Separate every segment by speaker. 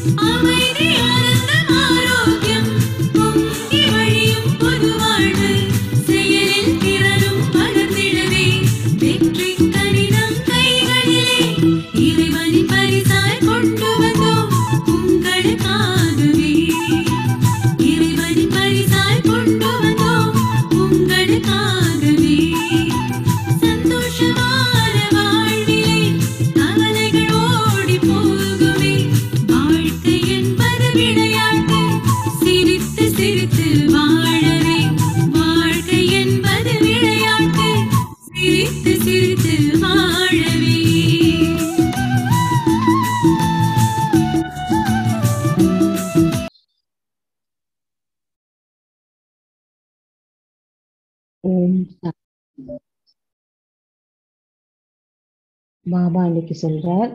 Speaker 1: அமைதி ஆனந்தம் ஆரோக்கியம் பொங்கி வழியும் பொது வாழ்வு செயலில் திறனும் பகர்ந்திடவே வெற்றி கடிதம் கைகளிலே இறைவனின் பரிசாய் கொண்டு வந்தோம் உங்களுக்காகவே இறைவனின் பரிசாய் கொண்டு வந்தோம் உங்களுக்காகவே சந்தோஷமான வாழ்விலே கவலைகள் ஓடி போகுமே வாழ்க்கை என்பது விளையாட்டு சிரித்து சிரித்து வாழவே வாழ்க்கை என்பது விளையாட்டு சிரித்து சிரித்து வாழவே
Speaker 2: ஓம் சாந்தி. பாபா இன்னைக்கு சொல்றார்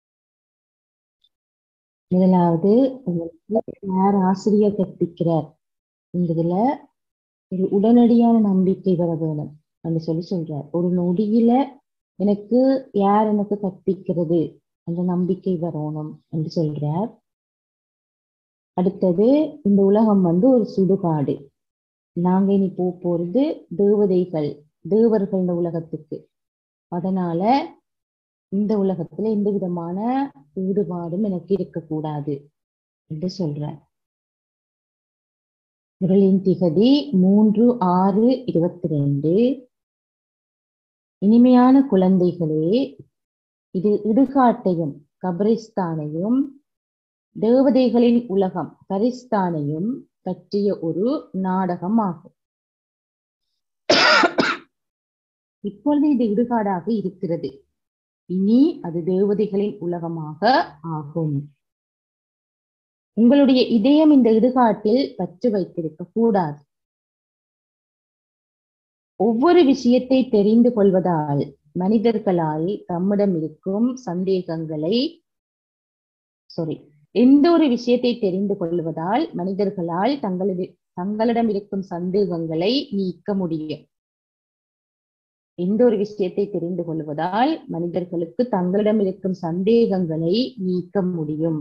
Speaker 2: முதலாவது உங்களுக்கு யார் ஆசிரியர் கற்பிக்கிறார் இதுல ஒரு உடனடியான நம்பிக்கை வர வேணும் என்று சொல்லி சொல்றார் ஒரு நொடியில எனக்கு யார் எனக்கு கற்பிக்கிறது என்ற நம்பிக்கை வரணும் என்று சொல்றார் அடுத்தது இந்த உலகம் வந்து ஒரு சுடுகாடு நாங்க இனி போக போறது தேவதைகள் தேவர்கள் இந்த உலகத்துக்கு அதனால இந்த உலகத்துல எந்த விதமான ஈடுபாடும் எனக்கு இருக்கக்கூடாது என்று சொல்றார் முரளின் திகதி மூன்று ஆறு இருபத்தி ரெண்டு இனிமையான குழந்தைகளே இது இடுகாட்டையும் கபரிஸ்தானையும் தேவதைகளின் உலகம் கரிஸ்தானையும் பற்றிய ஒரு நாடகம் ஆகும் இப்பொழுது இது இடுகாடாக இருக்கிறது இனி அது தேவதைகளின் உலகமாக ஆகும் உங்களுடைய இதயம் இந்த இடுகாட்டில் பற்று வைத்திருக்க கூடாது ஒவ்வொரு விஷயத்தை தெரிந்து கொள்வதால் மனிதர்களால் தம்மிடம் இருக்கும் சந்தேகங்களை சாரி எந்த ஒரு விஷயத்தை தெரிந்து கொள்வதால் மனிதர்களால் தங்களது தங்களிடம் இருக்கும் சந்தேகங்களை நீக்க முடியும் எந்த ஒரு விஷயத்தை தெரிந்து கொள்வதால் மனிதர்களுக்கு தங்களிடம் இருக்கும் சந்தேகங்களை நீக்க முடியும்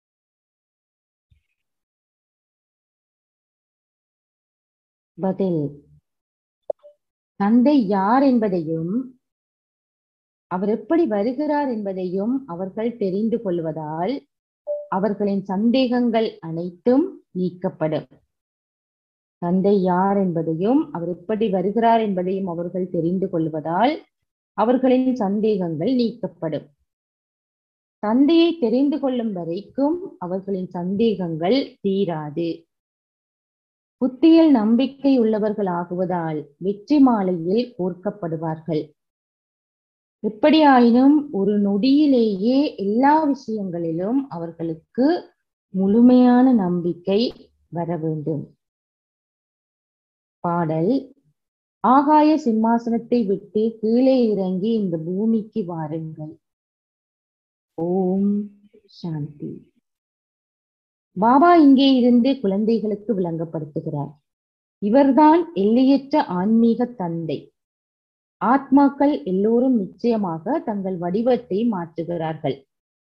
Speaker 2: பதில் தந்தை யார் என்பதையும் அவர் எப்படி வருகிறார் என்பதையும் அவர்கள் தெரிந்து கொள்வதால் அவர்களின் சந்தேகங்கள் அனைத்தும் நீக்கப்படும் தந்தை யார் என்பதையும் அவர் எப்படி வருகிறார் என்பதையும் அவர்கள் தெரிந்து கொள்வதால் அவர்களின் சந்தேகங்கள் நீக்கப்படும் தந்தையை தெரிந்து கொள்ளும் வரைக்கும் அவர்களின் சந்தேகங்கள் தீராது புத்தியில் நம்பிக்கை உள்ளவர்கள் ஆகுவதால் வெற்றி மாலையில் கோர்க்கப்படுவார்கள் எப்படியாயினும் ஒரு நொடியிலேயே எல்லா விஷயங்களிலும் அவர்களுக்கு முழுமையான நம்பிக்கை வர வேண்டும் பாடல் ஆகாய சிம்மாசனத்தை விட்டு கீழே இறங்கி இந்த பூமிக்கு வாருங்கள் ஓம் சாந்தி பாபா இங்கே இருந்து குழந்தைகளுக்கு விளங்கப்படுத்துகிறார் இவர்தான் எல்லையற்ற ஆன்மீக தந்தை ஆத்மாக்கள் எல்லோரும் நிச்சயமாக தங்கள் வடிவத்தை மாற்றுகிறார்கள்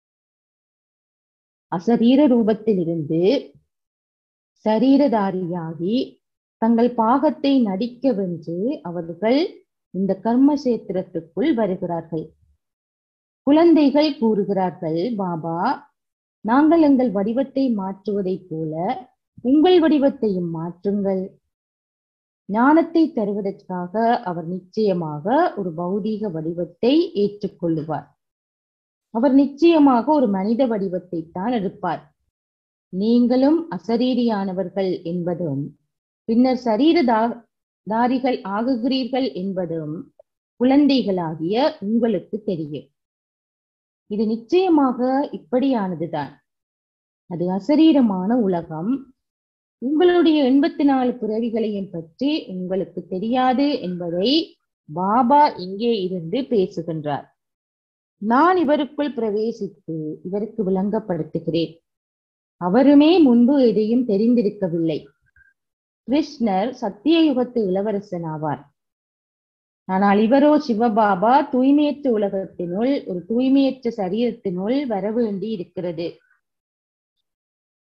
Speaker 2: அசரீர ரூபத்திலிருந்து சரீரதாரியாகி தங்கள் பாகத்தை நடிக்க வென்று அவர்கள் இந்த கர்மசேத்திரத்துக்குள் வருகிறார்கள் குழந்தைகள் கூறுகிறார்கள் பாபா நாங்கள் எங்கள் வடிவத்தை மாற்றுவதைப் போல உங்கள் வடிவத்தையும் மாற்றுங்கள் ஞானத்தை தருவதற்காக அவர் நிச்சயமாக ஒரு பௌதீக வடிவத்தை ஏற்றுக்கொள்ளுவார் அவர் நிச்சயமாக ஒரு மனித வடிவத்தை தான் எடுப்பார் நீங்களும் அசரீரியானவர்கள் என்பதும் பின்னர் சரீரதா தாரிகள் ஆகுகிறீர்கள் என்பதும் குழந்தைகளாகிய உங்களுக்கு தெரியும் இது நிச்சயமாக இப்படியானதுதான் அது அசரீரமான உலகம் உங்களுடைய எண்பத்தி நாலு பிறவிகளையும் பற்றி உங்களுக்கு தெரியாது என்பதை பாபா இங்கே இருந்து பேசுகின்றார் நான் இவருக்குள் பிரவேசித்து இவருக்கு விளங்கப்படுத்துகிறேன் அவருமே முன்பு எதையும் தெரிந்திருக்கவில்லை கிருஷ்ணர் சத்திய யுகத்து இளவரசன் ஆவார் ஆனால் இவரோ சிவபாபா தூய்மையற்ற உலகத்தினுள் ஒரு தூய்மையற்ற சரீரத்தினுள் வர வேண்டி இருக்கிறது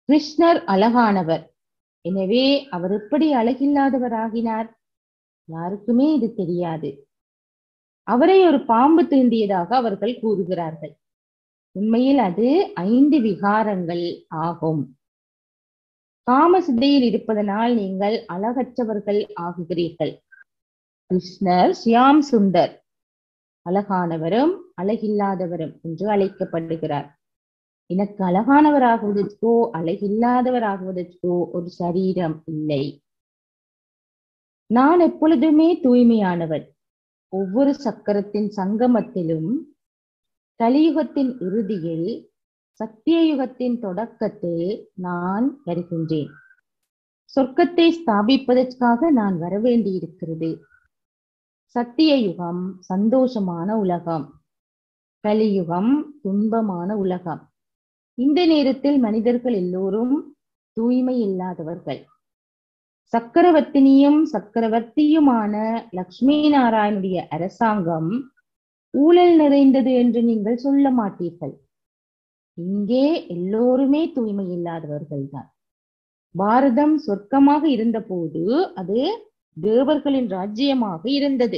Speaker 2: கிருஷ்ணர் அழகானவர் எனவே அவர் எப்படி அழகில்லாதவராகினார் யாருக்குமே இது தெரியாது அவரை ஒரு பாம்பு தீண்டியதாக அவர்கள் கூறுகிறார்கள் உண்மையில் அது ஐந்து விகாரங்கள் ஆகும் காமசித்தையில் இருப்பதனால் நீங்கள் அழகற்றவர்கள் ஆகுகிறீர்கள் கிருஷ்ணர் ஷியாம் சுந்தர் அழகானவரும் அழகில்லாதவரும் என்று அழைக்கப்படுகிறார் எனக்கு அழகானவராகுவதற்கோ அழகில்லாதவராகுவதற்கோ ஒரு சரீரம் இல்லை நான் எப்பொழுதுமே தூய்மையானவன் ஒவ்வொரு சக்கரத்தின் சங்கமத்திலும் கலியுகத்தின் இறுதியில் சத்தியயுகத்தின் தொடக்கத்தில் நான் வருகின்றேன் சொர்க்கத்தை ஸ்தாபிப்பதற்காக நான் வரவேண்டியிருக்கிறது சத்திய யுகம் சந்தோஷமான உலகம் கலியுகம் துன்பமான உலகம் இந்த நேரத்தில் மனிதர்கள் எல்லோரும் தூய்மை இல்லாதவர்கள் சக்கரவர்த்தினியும் சக்கரவர்த்தியுமான லக்ஷ்மி நாராயணுடைய அரசாங்கம் ஊழல் நிறைந்தது என்று நீங்கள் சொல்ல மாட்டீர்கள் இங்கே எல்லோருமே தூய்மை இல்லாதவர்கள் தான் பாரதம் சொர்க்கமாக இருந்தபோது அது தேவர்களின் ராஜ்யமாக இருந்தது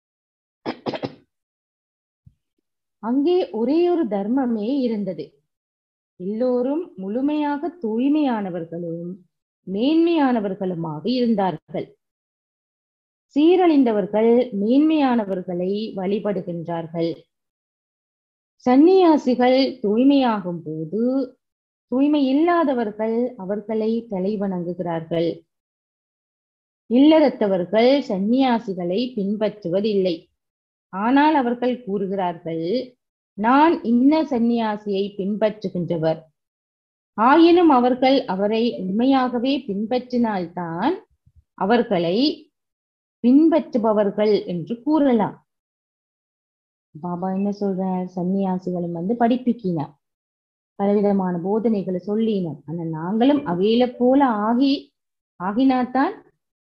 Speaker 2: அங்கே ஒரே ஒரு தர்மமே இருந்தது எல்லோரும் முழுமையாக தூய்மையானவர்களும் மேன்மையானவர்களுமாக இருந்தார்கள் சீரழிந்தவர்கள் மேன்மையானவர்களை வழிபடுகின்றார்கள் சந்நியாசிகள் தூய்மையாகும் போது தூய்மை இல்லாதவர்கள் அவர்களை தலை வணங்குகிறார்கள் இல்லறத்தவர்கள் சந்நியாசிகளை பின்பற்றுவதில்லை ஆனால் அவர்கள் கூறுகிறார்கள் நான் இன்ன சந்நியாசியை பின்பற்றுகின்றவர் ஆயினும் அவர்கள் அவரை உண்மையாகவே பின்பற்றினால்தான் அவர்களை பின்பற்றுபவர்கள் என்று கூறலாம் பாபா என்ன சொல்றார் சன்னியாசிகளும் வந்து படிப்பிக்கினார் பலவிதமான போதனைகளை சொல்லினார் ஆனா நாங்களும் அவையில போல ஆகி ஆகினாத்தான்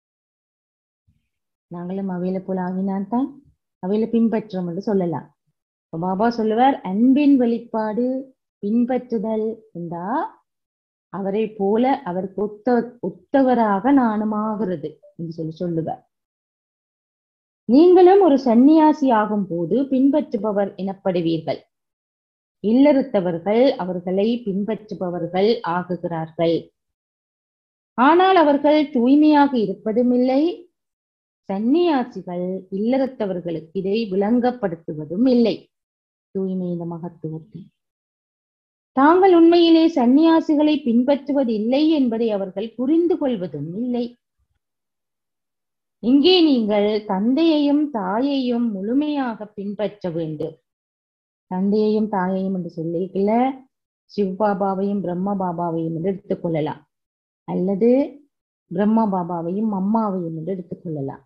Speaker 2: நாங்களும் அவையில போல ஆகினால்தான் அவையில பின்பற்றோம் என்று சொல்லலாம் இப்ப பாபா சொல்லுவார் அன்பின் வெளிப்பாடு பின்பற்றுதல் என்றா அவரை போல அவருக்கு ஒத்த ஒத்தவராக நானும் ஆகிறது என்று சொல்லி சொல்லுவார் நீங்களும் ஒரு சந்நியாசி ஆகும் போது பின்பற்றுபவர் எனப்படுவீர்கள் இல்லறுத்தவர்கள் அவர்களை பின்பற்றுபவர்கள் ஆகுகிறார்கள் ஆனால் அவர்கள் தூய்மையாக இருப்பதும் இல்லை சந்நியாசிகள் இல்லறத்தவர்களுக்கு இதை விளங்கப்படுத்துவதும் இல்லை தூய்மையின் மகத்துவத்தை தாங்கள் உண்மையிலே சந்நியாசிகளை பின்பற்றுவதில்லை என்பதை அவர்கள் புரிந்து கொள்வதும் இல்லை இங்கே நீங்கள் தந்தையையும் தாயையும் முழுமையாக பின்பற்ற வேண்டும் தந்தையையும் தாயையும் என்று சொல்லிக்கல சிவபாபாவையும் பிரம்ம பாபாவையும் என்று எடுத்துக்கொள்ளலாம் அல்லது பிரம்மா பாபாவையும் அம்மாவையும் என்று எடுத்துக்கொள்ளலாம்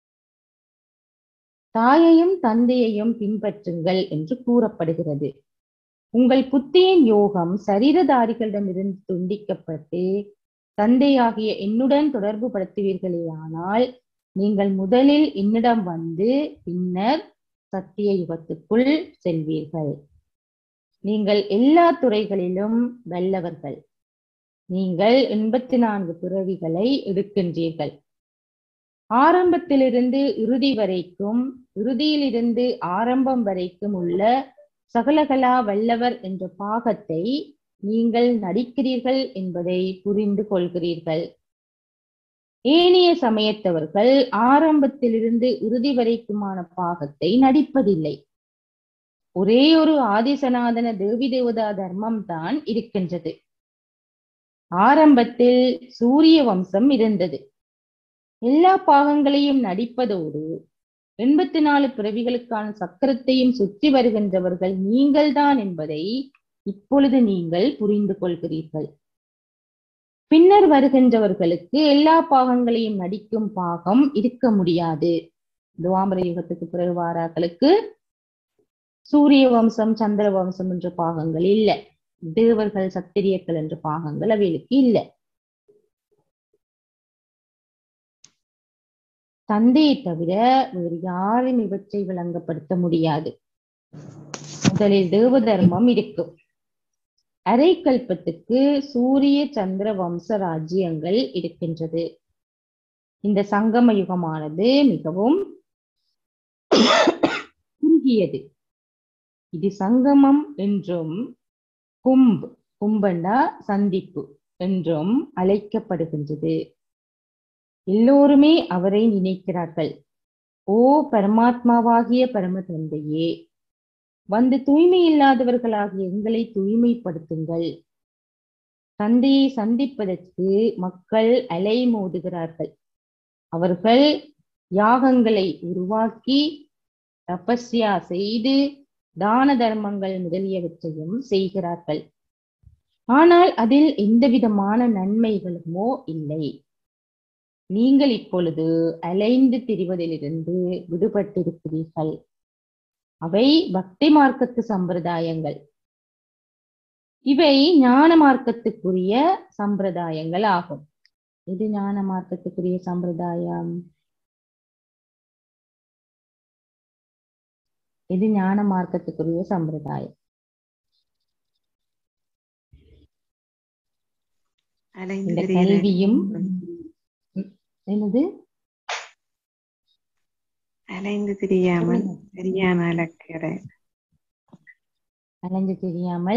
Speaker 2: தாயையும் தந்தையையும் பின்பற்றுங்கள் என்று கூறப்படுகிறது உங்கள் புத்தியின் யோகம் சரீரதாரிகளிடமிருந்து துண்டிக்கப்பட்டு தந்தையாகிய என்னுடன் தொடர்பு படுத்துவீர்களேயானால் நீங்கள் முதலில் என்னிடம் வந்து பின்னர் சத்திய யுகத்துக்குள் செல்வீர்கள் நீங்கள் எல்லா துறைகளிலும் வல்லவர்கள் நீங்கள் எண்பத்தி நான்கு பிறவிகளை எடுக்கின்றீர்கள் ஆரம்பத்திலிருந்து இறுதி வரைக்கும் இறுதியிலிருந்து ஆரம்பம் வரைக்கும் உள்ள சகலகலா வல்லவர் என்ற பாகத்தை நீங்கள் நடிக்கிறீர்கள் என்பதை புரிந்து கொள்கிறீர்கள் ஏனைய சமயத்தவர்கள் ஆரம்பத்திலிருந்து இறுதி வரைக்குமான பாகத்தை நடிப்பதில்லை ஒரே ஒரு ஆதிசனாதன தேவி தேவதா தர்மம் தான் இருக்கின்றது ஆரம்பத்தில் சூரிய வம்சம் இருந்தது எல்லா பாகங்களையும் நடிப்பதோடு எண்பத்தி நாலு பிறவிகளுக்கான சக்கரத்தையும் சுற்றி வருகின்றவர்கள் நீங்கள்தான் என்பதை இப்பொழுது நீங்கள் புரிந்து கொள்கிறீர்கள் பின்னர் வருகின்றவர்களுக்கு எல்லா பாகங்களையும் நடிக்கும் பாகம் இருக்க முடியாது துவாமர யுகத்துக்கு பிறகு வாராக்களுக்கு சூரிய வம்சம் சந்திர வம்சம் என்ற பாகங்கள் இல்ல தேவர்கள் சத்திரியர்கள் என்ற பாகங்கள் அவைகளுக்கு இல்ல தந்தையை தவிர வேறு யாரும் இவற்றை விளங்கப்படுத்த முடியாது முதலில் தேவ தர்மம் இருக்கும் அரைக்கல்பத்துக்கு சூரிய சந்திர வம்ச ராஜ்யங்கள் இருக்கின்றது இந்த சங்கம யுகமானது மிகவும் குறுகியது இது சங்கமம் என்றும் கும்ப் கும்பண்டா சந்திப்பு என்றும் அழைக்கப்படுகின்றது எல்லோருமே அவரை நினைக்கிறார்கள் ஓ பரமாத்மாவாகிய பரம தந்தையே வந்து தூய்மை இல்லாதவர்களாகிய எங்களை தூய்மைப்படுத்துங்கள் தந்தையை சந்திப்பதற்கு மக்கள் அலை மோதுகிறார்கள் அவர்கள் யாகங்களை உருவாக்கி தபஸ்யா செய்து தான தர்மங்கள் முதலியவற்றையும் செய்கிறார்கள் ஆனால் அதில் எந்த விதமான நன்மைகளுமோ இல்லை நீங்கள் இப்பொழுது அலைந்து திரிவதிலிருந்து விடுபட்டிருக்கிறீர்கள் அவை பக்தி மார்க்கத்து சம்பிரதாயங்கள் இவை ஞான மார்க்கத்துக்குரிய சம்பிரதாயங்கள் ஆகும் இது ஞான மார்க்கத்துக்குரிய சம்பிரதாயம் இது ஞான மார்க்கத்துக்குரிய சம்பிரதாயம்
Speaker 3: அலைந்து
Speaker 2: இந்த
Speaker 3: திரியிற
Speaker 2: கல்வியும் என்னது
Speaker 3: அலைந்து திரியாமல் சரியான இலக்கடை
Speaker 2: அலைஞ்சு தெரியாமல்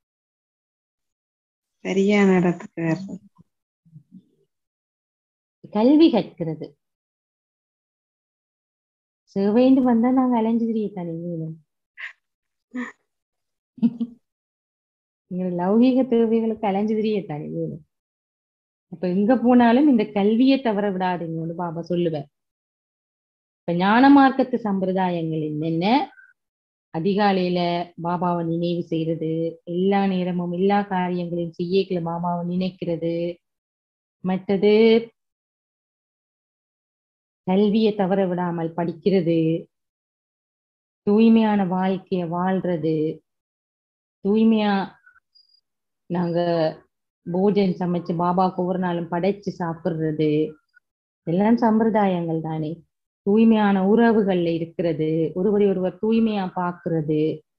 Speaker 3: சரியான இடத்துக்கு வர்றது
Speaker 2: கல்வி கற்கிறது சேவைந்து வந்தா நாங்க அலைஞ்சு திரியத்தானே வேணும் எங்க லௌகீக தேவைகளுக்கு அலைஞ்சு திரியத்தானே வேணும் அப்ப எங்க போனாலும் இந்த கல்வியை தவற விடாதீங்கன்னு பாபா சொல்லுவேன் இப்ப ஞான மார்க்கத்து சம்பிரதாயங்கள் என்னென்ன அதிகாலையில பாபாவை நினைவு செய்யறது எல்லா நேரமும் எல்லா காரியங்களையும் செய்யக்கல பாபாவை நினைக்கிறது மற்றது கல்வியை தவற விடாமல் படிக்கிறது தூய்மையான வாழ்க்கைய வாழ்றது தூய்மையா நாங்க போஜன் சமைச்சு பாபாவுக்கு ஒவ்வொரு நாளும் படைச்சு சாப்பிடுறது எல்லாம் சம்பிரதாயங்கள் தானே தூய்மையான உறவுகள்ல இருக்கிறது ஒருவரை ஒருவர் தூய்மையா பாக்குறது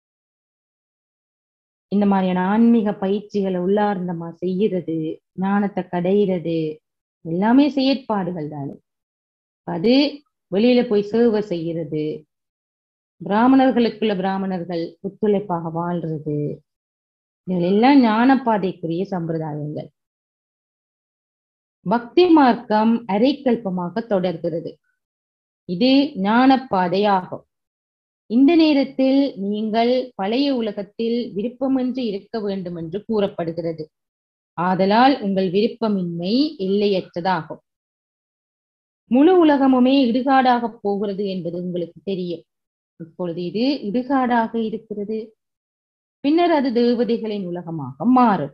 Speaker 2: இந்த மாதிரியான ஆன்மீக பயிற்சிகளை உள்ளார்ந்தமா செய்யறது ஞானத்தை கடையிறது எல்லாமே செயற்பாடுகள் தானே அது வெளியில போய் சேவை செய்யறது பிராமணர்களுக்குள்ள பிராமணர்கள் ஒத்துழைப்பாக வாழ்றது இதுகள் எல்லாம் ஞானப்பாதைக்குரிய சம்பிரதாயங்கள் பக்தி மார்க்கம் அரைக்கல்பமாக தொடர்கிறது இது ஞானப்பாதையாகும் இந்த நேரத்தில் நீங்கள் பழைய உலகத்தில் விருப்பமின்றி இருக்க வேண்டும் என்று கூறப்படுகிறது ஆதலால் உங்கள் விருப்பமின்மை எல்லையற்றதாகும் முழு உலகமுமே இடுகாடாக போகிறது என்பது உங்களுக்கு தெரியும் இப்பொழுது இது இடுகாடாக இருக்கிறது பின்னர் அது தேவதைகளின் உலகமாக மாறும்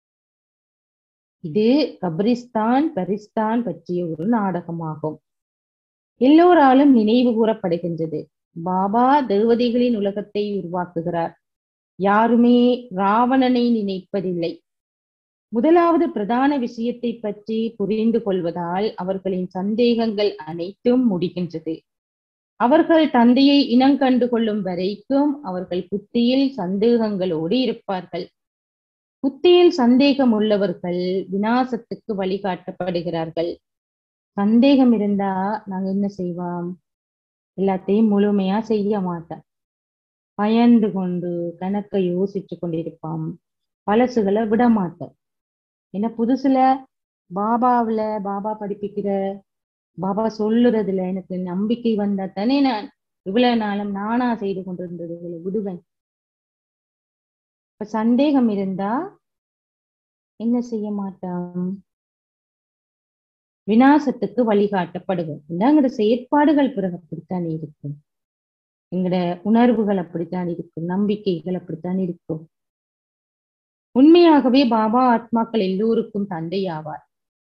Speaker 2: இது கபிரிஸ்தான் பரிஸ்தான் பற்றிய ஒரு நாடகமாகும் எல்லோராலும் நினைவு கூறப்படுகின்றது பாபா தேவதைகளின் உலகத்தை உருவாக்குகிறார் யாருமே ராவணனை நினைப்பதில்லை முதலாவது பிரதான விஷயத்தை பற்றி புரிந்து கொள்வதால் அவர்களின் சந்தேகங்கள் அனைத்தும் முடிகின்றது அவர்கள் தந்தையை இனங்கண்டு கொள்ளும் வரைக்கும் அவர்கள் புத்தியில் சந்தேகங்களோடு இருப்பார்கள் புத்தியில் சந்தேகம் உள்ளவர்கள் வினாசத்துக்கு வழிகாட்டப்படுகிறார்கள் சந்தேகம் இருந்தா நாங்க என்ன செய்வோம் எல்லாத்தையும் முழுமையா செய்ய மாட்டோம் பயந்து கொண்டு கணக்கை யோசிச்சு கொண்டிருப்போம் பழசுகளை விட மாட்டோம் ஏன்னா புதுசுல பாபாவுல பாபா படிப்பிக்கிற பாபா சொல்லுறதுல எனக்கு நம்பிக்கை வந்தா தானே நான் இவ்வளவு நாளும் நானா செய்து கொண்டிருந்தது விடுவேன் இப்ப சந்தேகம் இருந்தா என்ன செய்ய மாட்டோம் விநாசத்துக்கு வழிகாட்டப்படுவோம் எங்கட செயற்பாடுகள் பிறகு அப்படித்தான் இருக்கும் எங்கட உணர்வுகள் அப்படித்தான் இருக்கும் நம்பிக்கைகள் அப்படித்தான் இருக்கும் உண்மையாகவே பாபா ஆத்மாக்கள் எல்லோருக்கும் தந்தை ஆவார்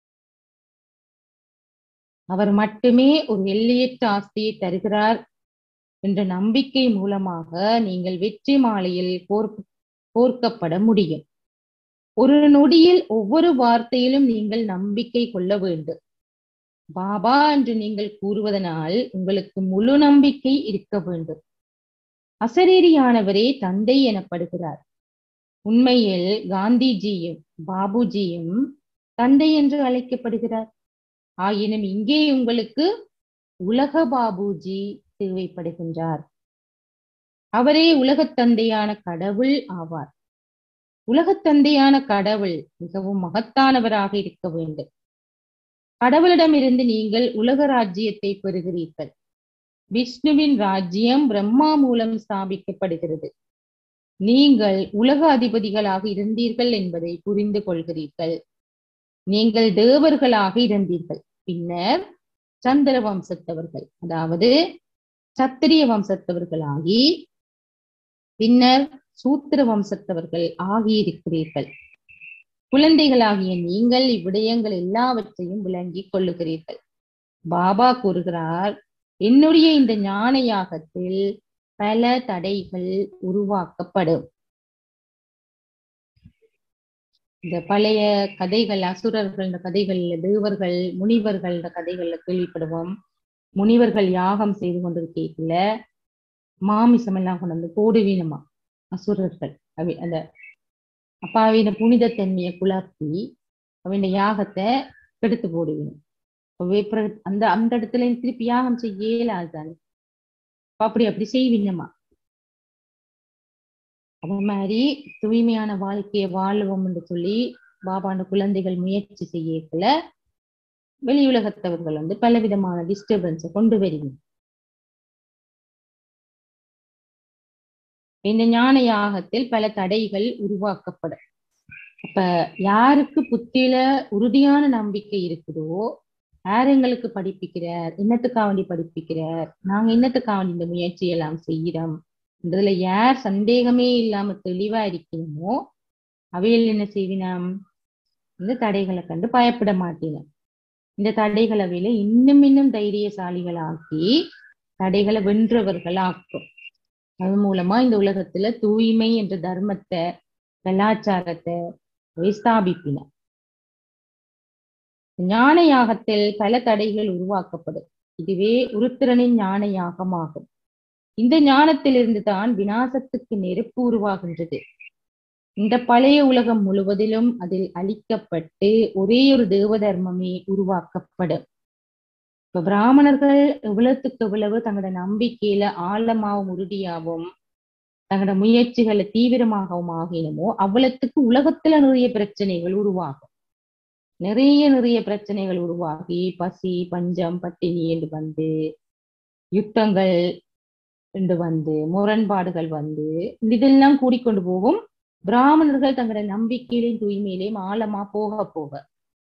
Speaker 2: அவர் மட்டுமே ஒரு எல்லையற்ற ஆஸ்தியை தருகிறார் என்ற நம்பிக்கை மூலமாக நீங்கள் வெற்றி மாலையில் கோர்க்க கோர்க்கப்பட முடியும் ஒரு நொடியில் ஒவ்வொரு வார்த்தையிலும் நீங்கள் நம்பிக்கை கொள்ள வேண்டும் பாபா என்று நீங்கள் கூறுவதனால் உங்களுக்கு முழு நம்பிக்கை இருக்க வேண்டும் அசரீரியானவரே தந்தை எனப்படுகிறார் உண்மையில் காந்திஜியும் பாபுஜியும் தந்தை என்று அழைக்கப்படுகிறார் ஆயினும் இங்கே உங்களுக்கு உலக பாபுஜி தேவைப்படுகின்றார் அவரே உலகத் தந்தையான கடவுள் ஆவார் உலகத் தந்தையான கடவுள் மிகவும் மகத்தானவராக இருக்க வேண்டும் கடவுளிடமிருந்து நீங்கள் உலக ராஜ்யத்தை பெறுகிறீர்கள் விஷ்ணுவின் ராஜ்யம் பிரம்மா மூலம் ஸ்தாபிக்கப்படுகிறது நீங்கள் உலக அதிபதிகளாக இருந்தீர்கள் என்பதை புரிந்து கொள்கிறீர்கள் நீங்கள் தேவர்களாக இருந்தீர்கள் பின்னர் சந்திர வம்சத்தவர்கள் அதாவது சத்திரிய வம்சத்தவர்களாகி பின்னர் சூத்திர வம்சத்தவர்கள் ஆகியிருக்கிறீர்கள் குழந்தைகளாகிய நீங்கள் இவ்விடயங்கள் எல்லாவற்றையும் விளங்கிக் கொள்ளுகிறீர்கள் பாபா கூறுகிறார் என்னுடைய இந்த ஞான யாகத்தில் பல தடைகள் உருவாக்கப்படும் இந்த பழைய கதைகள் அசுரர்கள் இந்த கதைகள்ல தேவர்கள் முனிவர்கள் இந்த கதைகள்ல கேள்விப்படுவோம் முனிவர்கள் யாகம் செய்து கொண்டிருக்கல மாமிசம் எல்லாம் கொண்டு வந்து போடுவீனமா அசுரர்கள் அவி அந்த அப்பாவின புனித தன்மையை குளர்த்தி அவன் யாகத்தை கெடுத்து போடுவீங்க அந்த அந்த இடத்துல திருப்பி யாகம் செய்ய இயலாதானே அப்படி அப்படி செய்வீங்கம்மா அது மாதிரி தூய்மையான வாழ்க்கையை வாழ்வோம் என்று சொல்லி பாபாண்ட குழந்தைகள் முயற்சி செய்யல வெளி உலகத்தவர்கள் வந்து பலவிதமான டிஸ்டர்பன்ஸை கொண்டு வருவீங்க இந்த ஞான யாகத்தில் பல தடைகள் உருவாக்கப்படும் அப்ப யாருக்கு புத்தியில உறுதியான நம்பிக்கை இருக்குதோ யார் எங்களுக்கு படிப்பிக்கிறார் என்னத்துக்காக வேண்டி படிப்பிக்கிறார் நாங்க என்னத்துக்காக வேண்டி இந்த முயற்சி எல்லாம் செய்யறோம் இதுல யார் சந்தேகமே இல்லாம தெளிவா இருக்கணுமோ அவையில் என்ன செய்வினோம் இந்த தடைகளை கண்டு பயப்பட மாட்டேன் இந்த தடைகளை அவையில இன்னும் இன்னும் தைரியசாலிகளாக்கி தடைகளை வென்றவர்கள் ஆக்கும் அது மூலமா இந்த உலகத்துல தூய்மை என்ற தர்மத்தை கலாச்சாரத்தை ஸ்தாபிப்பின ஞான யாகத்தில் பல தடைகள் உருவாக்கப்படும் இதுவே உருத்திரனின் ஞான யாகமாகும் இந்த ஞானத்திலிருந்து தான் விநாசத்துக்கு நெருப்பு உருவாகின்றது இந்த பழைய உலகம் முழுவதிலும் அதில் அழிக்கப்பட்டு ஒரே ஒரு தேவ தர்மமே உருவாக்கப்படும் இப்ப பிராமணர்கள் எவ்வளவுக்கு எவ்வளவு தங்களோட நம்பிக்கையில ஆழமாவும் உறுதியாகவும் தங்களோட முயற்சிகளை தீவிரமாகவும் ஆகினமோ அவ்வளத்துக்கு உலகத்துல நிறைய பிரச்சனைகள் உருவாகும் நிறைய நிறைய பிரச்சனைகள் உருவாகி பசி பஞ்சம் பட்டினி என்று வந்து யுத்தங்கள் என்று வந்து முரண்பாடுகள் வந்து இதெல்லாம் கூடிக்கொண்டு போகும் பிராமணர்கள் தங்களோட நம்பிக்கையிலையும் தூய்மையிலையும் ஆழமா போக போக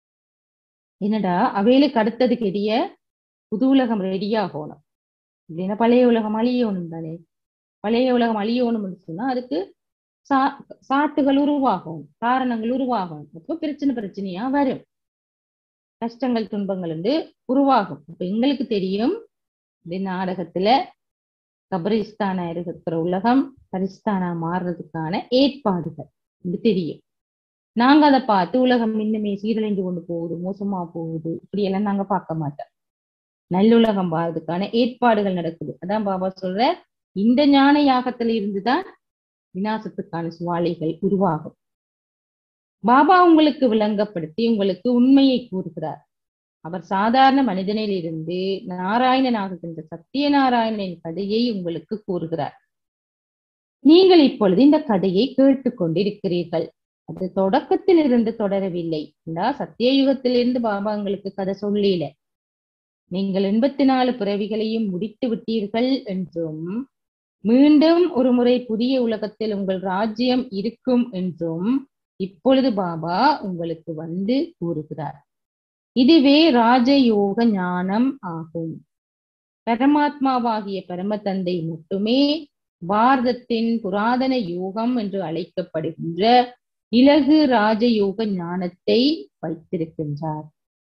Speaker 2: என்னடா அவைகளுக்கு அடுத்ததுக்கு எரிய புது உலகம் ரெடியாகணும் இல்லைன்னா பழைய உலகம் அழியணும் தானே பழைய உலகம் அழியணும்னு சொன்னா அதுக்கு சா சாட்டுகள் உருவாகும் காரணங்கள் உருவாகும் அப்போ பிரச்சனை பிரச்சனையா வரும் கஷ்டங்கள் துன்பங்கள் வந்து உருவாகும் அப்ப எங்களுக்கு தெரியும் இந்த நாடகத்துல கபரிஸ்தானா இருக்கிற உலகம் பரிஸ்தானா மாறுறதுக்கான ஏற்பாடுகள் இது தெரியும் நாங்க அதை பார்த்து உலகம் இன்னுமே சீரழிந்து கொண்டு போகுது மோசமா போகுது இப்படி எல்லாம் நாங்க பார்க்க மாட்டோம் நல்லுலகம் வாழ்றதுக்கான ஏற்பாடுகள் நடக்குது அதான் பாபா சொல்ற இந்த ஞான யாகத்துல இருந்துதான் விநாசத்துக்கான சுவாலைகள் உருவாகும் பாபா உங்களுக்கு விளங்கப்படுத்தி உங்களுக்கு உண்மையை கூறுகிறார் அவர் சாதாரண மனிதனில் இருந்து நாராயணனாகுகின்ற சத்தியநாராயணனின் கதையை உங்களுக்கு கூறுகிறார் நீங்கள் இப்பொழுது இந்த கதையை கேட்டுக்கொண்டிருக்கிறீர்கள் அது தொடக்கத்தில் இருந்து தொடரவில்லை இந்த சத்திய யுகத்திலிருந்து பாபா உங்களுக்கு கதை சொல்லல நீங்கள் எண்பத்தி நாலு பிறவிகளையும் முடித்து விட்டீர்கள் என்றும் மீண்டும் ஒரு முறை புதிய உலகத்தில் உங்கள் ராஜ்யம் இருக்கும் என்றும் இப்பொழுது பாபா உங்களுக்கு வந்து கூறுகிறார் இதுவே ராஜயோக ஞானம் ஆகும் பரமாத்மாவாகிய பரமதந்தை மட்டுமே பாரதத்தின் புராதன யோகம் என்று அழைக்கப்படுகின்ற இலகு ராஜயோக ஞானத்தை வைத்திருக்கின்றார்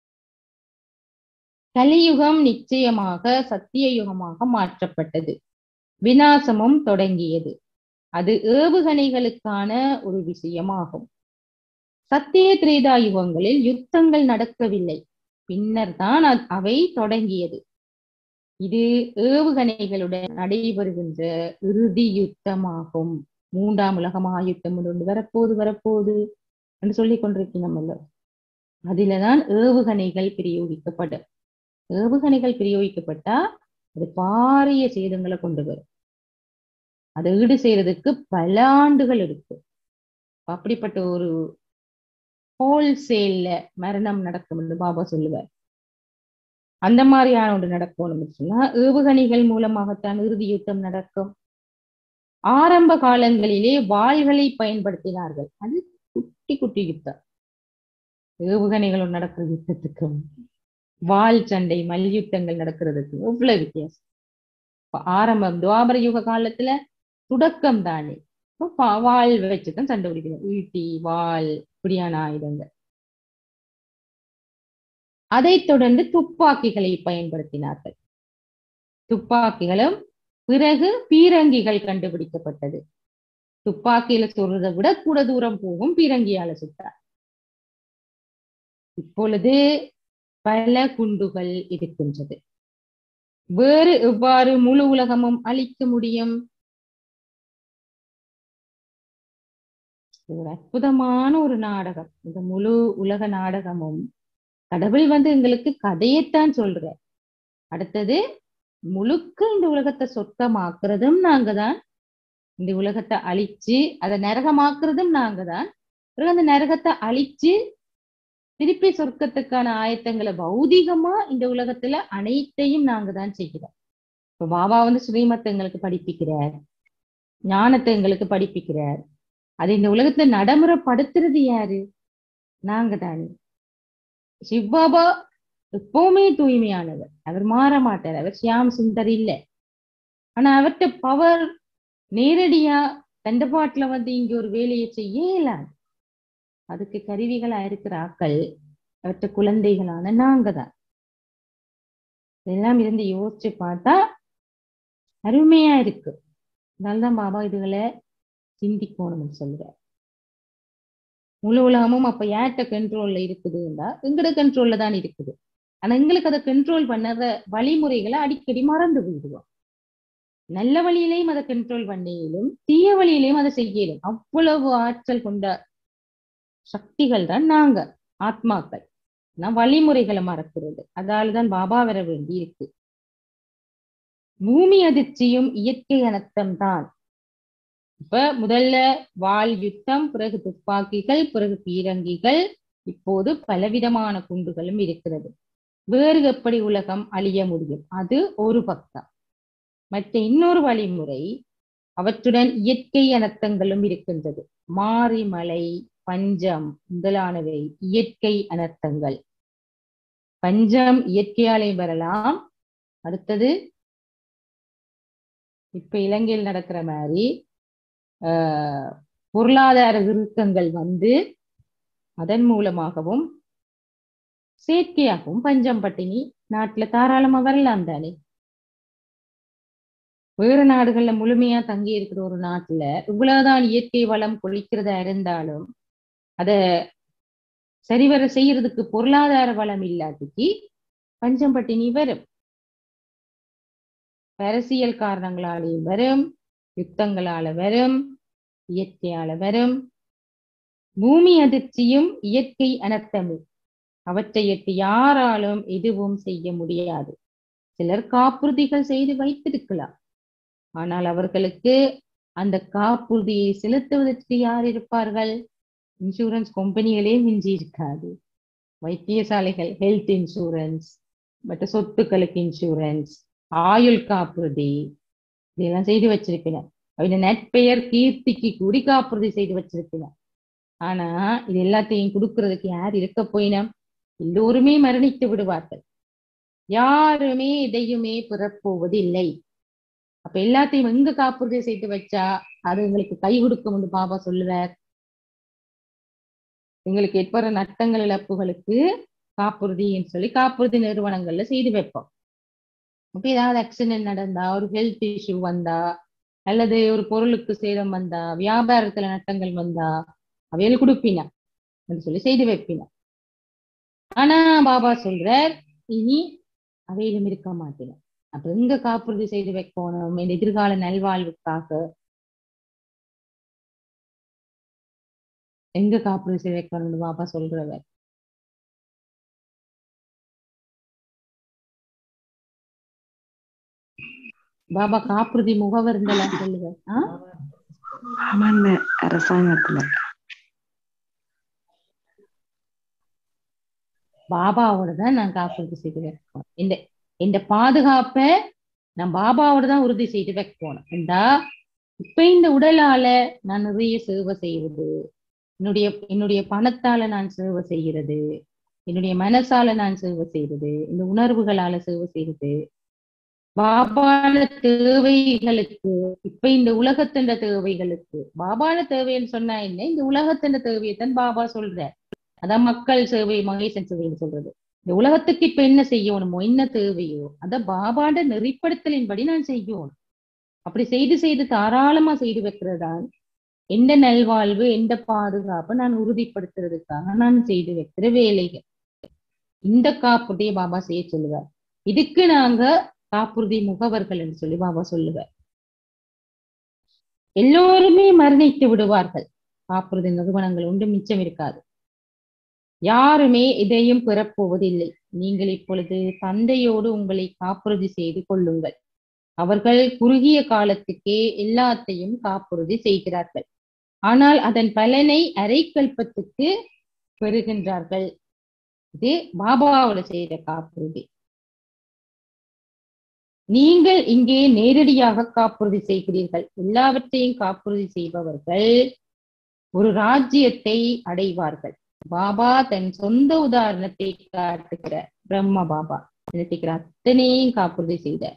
Speaker 2: கலியுகம் நிச்சயமாக சத்திய யுகமாக மாற்றப்பட்டது விநாசமும் தொடங்கியது அது ஏவுகணைகளுக்கான ஒரு விஷயமாகும் சத்திய திரேதா யுகங்களில் யுத்தங்கள் நடக்கவில்லை பின்னர் தான் அவை தொடங்கியது இது ஏவுகணைகளுடன் நடைபெறுகின்ற இறுதி யுத்தமாகும் மூன்றாம் உலக மகாயுத்தம் ஒன்று வரப்போகுது வரப்போகுது என்று சொல்லிக் கொண்டிருக்கணும்ல அதிலதான் ஏவுகணைகள் பிரயோகிக்கப்படும் ஏவுகணைகள் பிரயோகிக்கப்பட்டா அது பாரிய சேதங்களை கொண்டு வரும் அதை ஈடு செய்யறதுக்கு பல ஆண்டுகள் எடுக்கும் அப்படிப்பட்ட ஒரு ஹோல்சேல்ல மரணம் நடக்கும் என்று பாபா சொல்லுவார் அந்த மாதிரியான ஒன்று நடக்கணும்னு சொன்னா ஏவுகணைகள் மூலமாகத்தான் இறுதி யுத்தம் நடக்கும் ஆரம்ப காலங்களிலே வாள்களை பயன்படுத்தினார்கள் அது குட்டி குட்டி யுத்தம் ஏவுகணைகள் நடக்கிற யுத்தத்துக்கும் வாள் சண்டை மல்யுத்தங்கள் நடக்கிறதுக்கு எவ்வளவு வித்தியாசம் இப்ப ஆரம்பம் துவாபர யுக காலத்துல துடக்கம் தானே இப்ப பா- வாள் வச்சுதான் சண்டை பிடிக்கணும் ஈட்டி வாள் இப்படியான ஆயுதங்கள் அதைத் தொடர்ந்து துப்பாக்கிகளை பயன்படுத்தினார்கள் துப்பாக்கிகளும் பிறகு பீரங்கிகள் கண்டுபிடிக்கப்பட்டது துப்பாக்கியில சொல்றதை விட கூட தூரம் போகும் பீரங்கியால சுட்டார் இப்பொழுது பல குண்டுகள் இருக்கின்றது வேறு எவ்வாறு முழு உலகமும் அழிக்க முடியும் இது ஒரு அற்புதமான ஒரு நாடகம் இந்த முழு உலக நாடகமும் கடவுள் வந்து எங்களுக்கு கதையைத்தான் சொல்ற அடுத்தது முழுக்க இந்த உலகத்தை சொர்க்கமாக்குறதும் நாங்க தான் இந்த உலகத்தை அழிச்சு அதை நரகமாக்குறதும் நாங்க தான் பிறகு அந்த நரகத்தை அழிச்சு திருப்பி சொர்க்கத்துக்கான ஆயத்தங்களை பௌதிகமா இந்த உலகத்துல அனைத்தையும் நாங்க தான் செய்கிறோம் இப்ப பாபா வந்து ஸ்ரீமத்தை எங்களுக்கு படிப்பிக்கிறார் ஞானத்தை எங்களுக்கு படிப்பிக்கிறார் அது இந்த உலகத்துல நடைமுறைப்படுத்துறது யாரு நாங்க தானே சிவபாபா எப்பவுமே தூய்மையானவர் அவர் மாற மாட்டார் அவர் ஷியாம் சுந்தர் இல்ல ஆனா அவர்கிட்ட பவர் நேரடியா தண்டபாட்டுல வந்து இங்க ஒரு வேலையை செய்ய இயலாது அதுக்கு கருவிகளா இருக்கிற ஆக்கள் அவற்ற குழந்தைகளான நாங்க தான் இதெல்லாம் இருந்து யோசிச்சு பார்த்தா அருமையா இருக்கு அதனாலதான் பாபா இதுகளை சிந்திக்கணும்னு சொல்றார் முழு உலகமும் அப்ப யார்கிட்ட கண்ட்ரோல்ல இருக்குதுன்னா எங்கட கண்ட்ரோல்ல தான் இருக்குது ஆனா எங்களுக்கு அதை கண்ட்ரோல் பண்ணற வழிமுறைகளை அடிக்கடி மறந்து போயிடுவோம் நல்ல வழியிலையும் அதை கண்ட்ரோல் பண்ணியிலும் தீய வழியிலையும் அதை செய்யலும் அவ்வளவு ஆற்றல் கொண்ட சக்திகள் தான் நாங்க ஆத்மாக்கள் நான் வழிமுறைகளை மறக்கிறது அதாலதான் பாபா வர வேண்டி இருக்கு பூமி அதிர்ச்சியும் இயற்கை அனர்த்தம் தான் இப்ப முதல்ல வாள் யுத்தம் பிறகு துப்பாக்கிகள் பிறகு பீரங்கிகள் இப்போது பலவிதமான குண்டுகளும் இருக்கிறது வேறு எப்படி உலகம் அழிய முடியும் அது ஒரு பக்கம் மற்ற இன்னொரு வழிமுறை அவற்றுடன் இயற்கை அனர்த்தங்களும் இருக்கின்றது மாரி மழை பஞ்சம் முதலானவை இயற்கை அனர்த்தங்கள் பஞ்சம் இயற்கையாலே வரலாம் அடுத்தது இப்ப இலங்கையில் நடக்கிற மாதிரி ஆஹ் பொருளாதார இறுக்கங்கள் வந்து அதன் மூலமாகவும் செயற்கையாகவும் பஞ்சம் பட்டினி நாட்டுல தாராளமா வரலாம் தானே வேறு நாடுகள்ல முழுமையா தங்கி இருக்கிற ஒரு நாட்டுல இவ்வளவுதான் இயற்கை வளம் கொளிக்கிறதா இருந்தாலும் அத சரிவர செய்யறதுக்கு பொருளாதார வளம் இல்லாட்டிக்கு பஞ்சம் பட்டினி வரும் அரசியல் காரணங்களாலேயும் வரும் யுத்தங்களால வரும் இயற்கையால வரும் பூமி அதிர்ச்சியும் இயற்கை அனர்த்தமே அவற்றை எட்டு யாராலும் எதுவும் செய்ய முடியாது சிலர் காப்புறுதிகள் செய்து வைத்திருக்கலாம் ஆனால் அவர்களுக்கு அந்த காப்புறுதியை செலுத்துவதற்கு யார் இருப்பார்கள் இன்சூரன்ஸ் கம்பெனிகளே மிஞ்சி இருக்காது வைத்தியசாலைகள் ஹெல்த் இன்சூரன்ஸ் மற்ற சொத்துக்களுக்கு இன்சூரன்ஸ் ஆயுள் காப்புறுதி இதெல்லாம் செய்து வச்சிருப்பினர் அவன நட்பெயர் கீர்த்திக்கு கூடி காப்புறுதி செய்து வச்சிருப்பினர் ஆனா இது எல்லாத்தையும் கொடுக்கறதுக்கு யார் இருக்க போயினா எல்லோருமே மரணித்து விடுவார்கள் யாருமே எதையுமே பெறப்போவது இல்லை அப்ப எல்லாத்தையும் எங்க காப்புறுதி செய்து வச்சா அது எங்களுக்கு கை கொடுக்கும்னு பாபா சொல்லுவார் எங்களுக்கு ஏற்படுற நட்டங்கள் இழப்புகளுக்கு காப்புறுதின்னு சொல்லி காப்புறுதி நிறுவனங்கள்ல செய்து வைப்போம் அப்ப ஏதாவது ஆக்சிடென்ட் நடந்தா ஒரு ஹெல்த் இஷ்யூ வந்தா அல்லது ஒரு பொருளுக்கு சேதம் வந்தா வியாபாரத்துல நட்டங்கள் வந்தா அவையில் கொடுப்பினா சொல்லி செய்து வைப்பினா ஆனா பாபா சொல்றார் இனி அவையிலும் இருக்க மாட்டேன் அப்ப எங்க காப்புறுதி செய்து வைக்கணும் இந்த எதிர்கால நல்வாழ்வுக்காக எங்க காப்புறுதி செய்து வைக்கணும்னு பாபா சொல்றவர் பாபா காப்புறுதி முகவர் இருந்தெல்லாம் சொல்லுவார் ஆ
Speaker 3: ஆமாண்ண அரசாங்கத்துல
Speaker 2: பாபாவோட தான் நான் காப்புறுதி செய்து வைப்போம் இந்த இந்த பாதுகாப்பை நான் பாபாவோட தான் உறுதி செய்து வைக்கணும் என்றா இப்ப இந்த உடலால நான் நிறைய சேவை செய்வது என்னுடைய என்னுடைய பணத்தால நான் சேவை செய்கிறது என்னுடைய மனசால நான் சேவை செய்யறது இந்த உணர்வுகளால சேவை செய்யறது பாபான தேவைகளுக்கு இப்ப இந்த உலகத்தின் தேவைகளுக்கு பாபான தேவைன்னு சொன்னா என்ன இந்த உலகத்தின் தேவையைத்தான் பாபா சொல்றார் அதான் மக்கள் சேவை மகேசன் சேவைன்னு சொல்றது இந்த உலகத்துக்கு இப்ப என்ன செய்யணுமோ என்ன தேவையோ அத பாபாட நெறிப்படுத்தலின்படி நான் செய்யணும் அப்படி செய்து செய்து தாராளமா செய்து வைக்கிறதான் எந்த நல்வாழ்வு எந்த பாதுகாப்பு நான் உறுதிப்படுத்துறதுக்காக நான் செய்து வைக்கிற வேலைகள் இந்த காப்புடைய பாபா செய்ய சொல்லுவார் இதுக்கு நாங்க காப்புறுதி முகவர்கள் என்று சொல்லி பாபா சொல்லுவார் எல்லோருமே மரணித்து விடுவார்கள் காப்புறுதி நிறுவனங்கள் ஒன்று மிச்சம் இருக்காது யாருமே இதையும் பெறப்போவதில்லை நீங்கள் இப்பொழுது தந்தையோடு உங்களை காப்புறுதி செய்து கொள்ளுங்கள் அவர்கள் குறுகிய காலத்துக்கே எல்லாத்தையும் காப்புறுதி செய்கிறார்கள் ஆனால் அதன் பலனை அரைக்கல்பத்துக்கு பெறுகின்றார்கள் இது பாபாவோட செய்த காப்புறுதி நீங்கள் இங்கே நேரடியாக காப்புறுதி செய்கிறீர்கள் எல்லாவற்றையும் காப்புறுதி செய்பவர்கள் ஒரு ராஜ்யத்தை அடைவார்கள் பாபா தன் சொந்த உதாரணத்தை காட்டுகிறார் பிரம்ம பாபா நினைக்கிறார் அத்தனையும் காப்புறுதி செய்தார்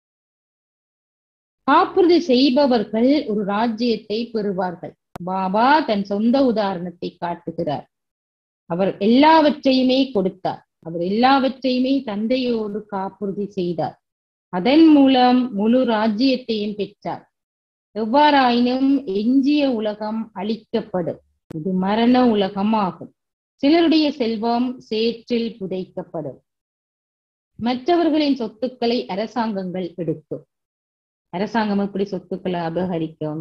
Speaker 2: காப்புறுதி செய்பவர்கள் ஒரு ராஜ்யத்தை பெறுவார்கள் பாபா தன் சொந்த உதாரணத்தை காட்டுகிறார் அவர் எல்லாவற்றையுமே கொடுத்தார் அவர் எல்லாவற்றையுமே தந்தையோடு காப்புறுதி செய்தார் அதன் மூலம் முழு ராஜ்யத்தையும் பெற்றார் எவ்வாறாயினும் எஞ்சிய உலகம் அழிக்கப்படும் இது மரண உலகம் ஆகும் சிலருடைய செல்வம் சேற்றில் புதைக்கப்படும் மற்றவர்களின் சொத்துக்களை அரசாங்கங்கள் எடுக்கும் அரசாங்கம் எப்படி சொத்துக்களை அபகரிக்கும்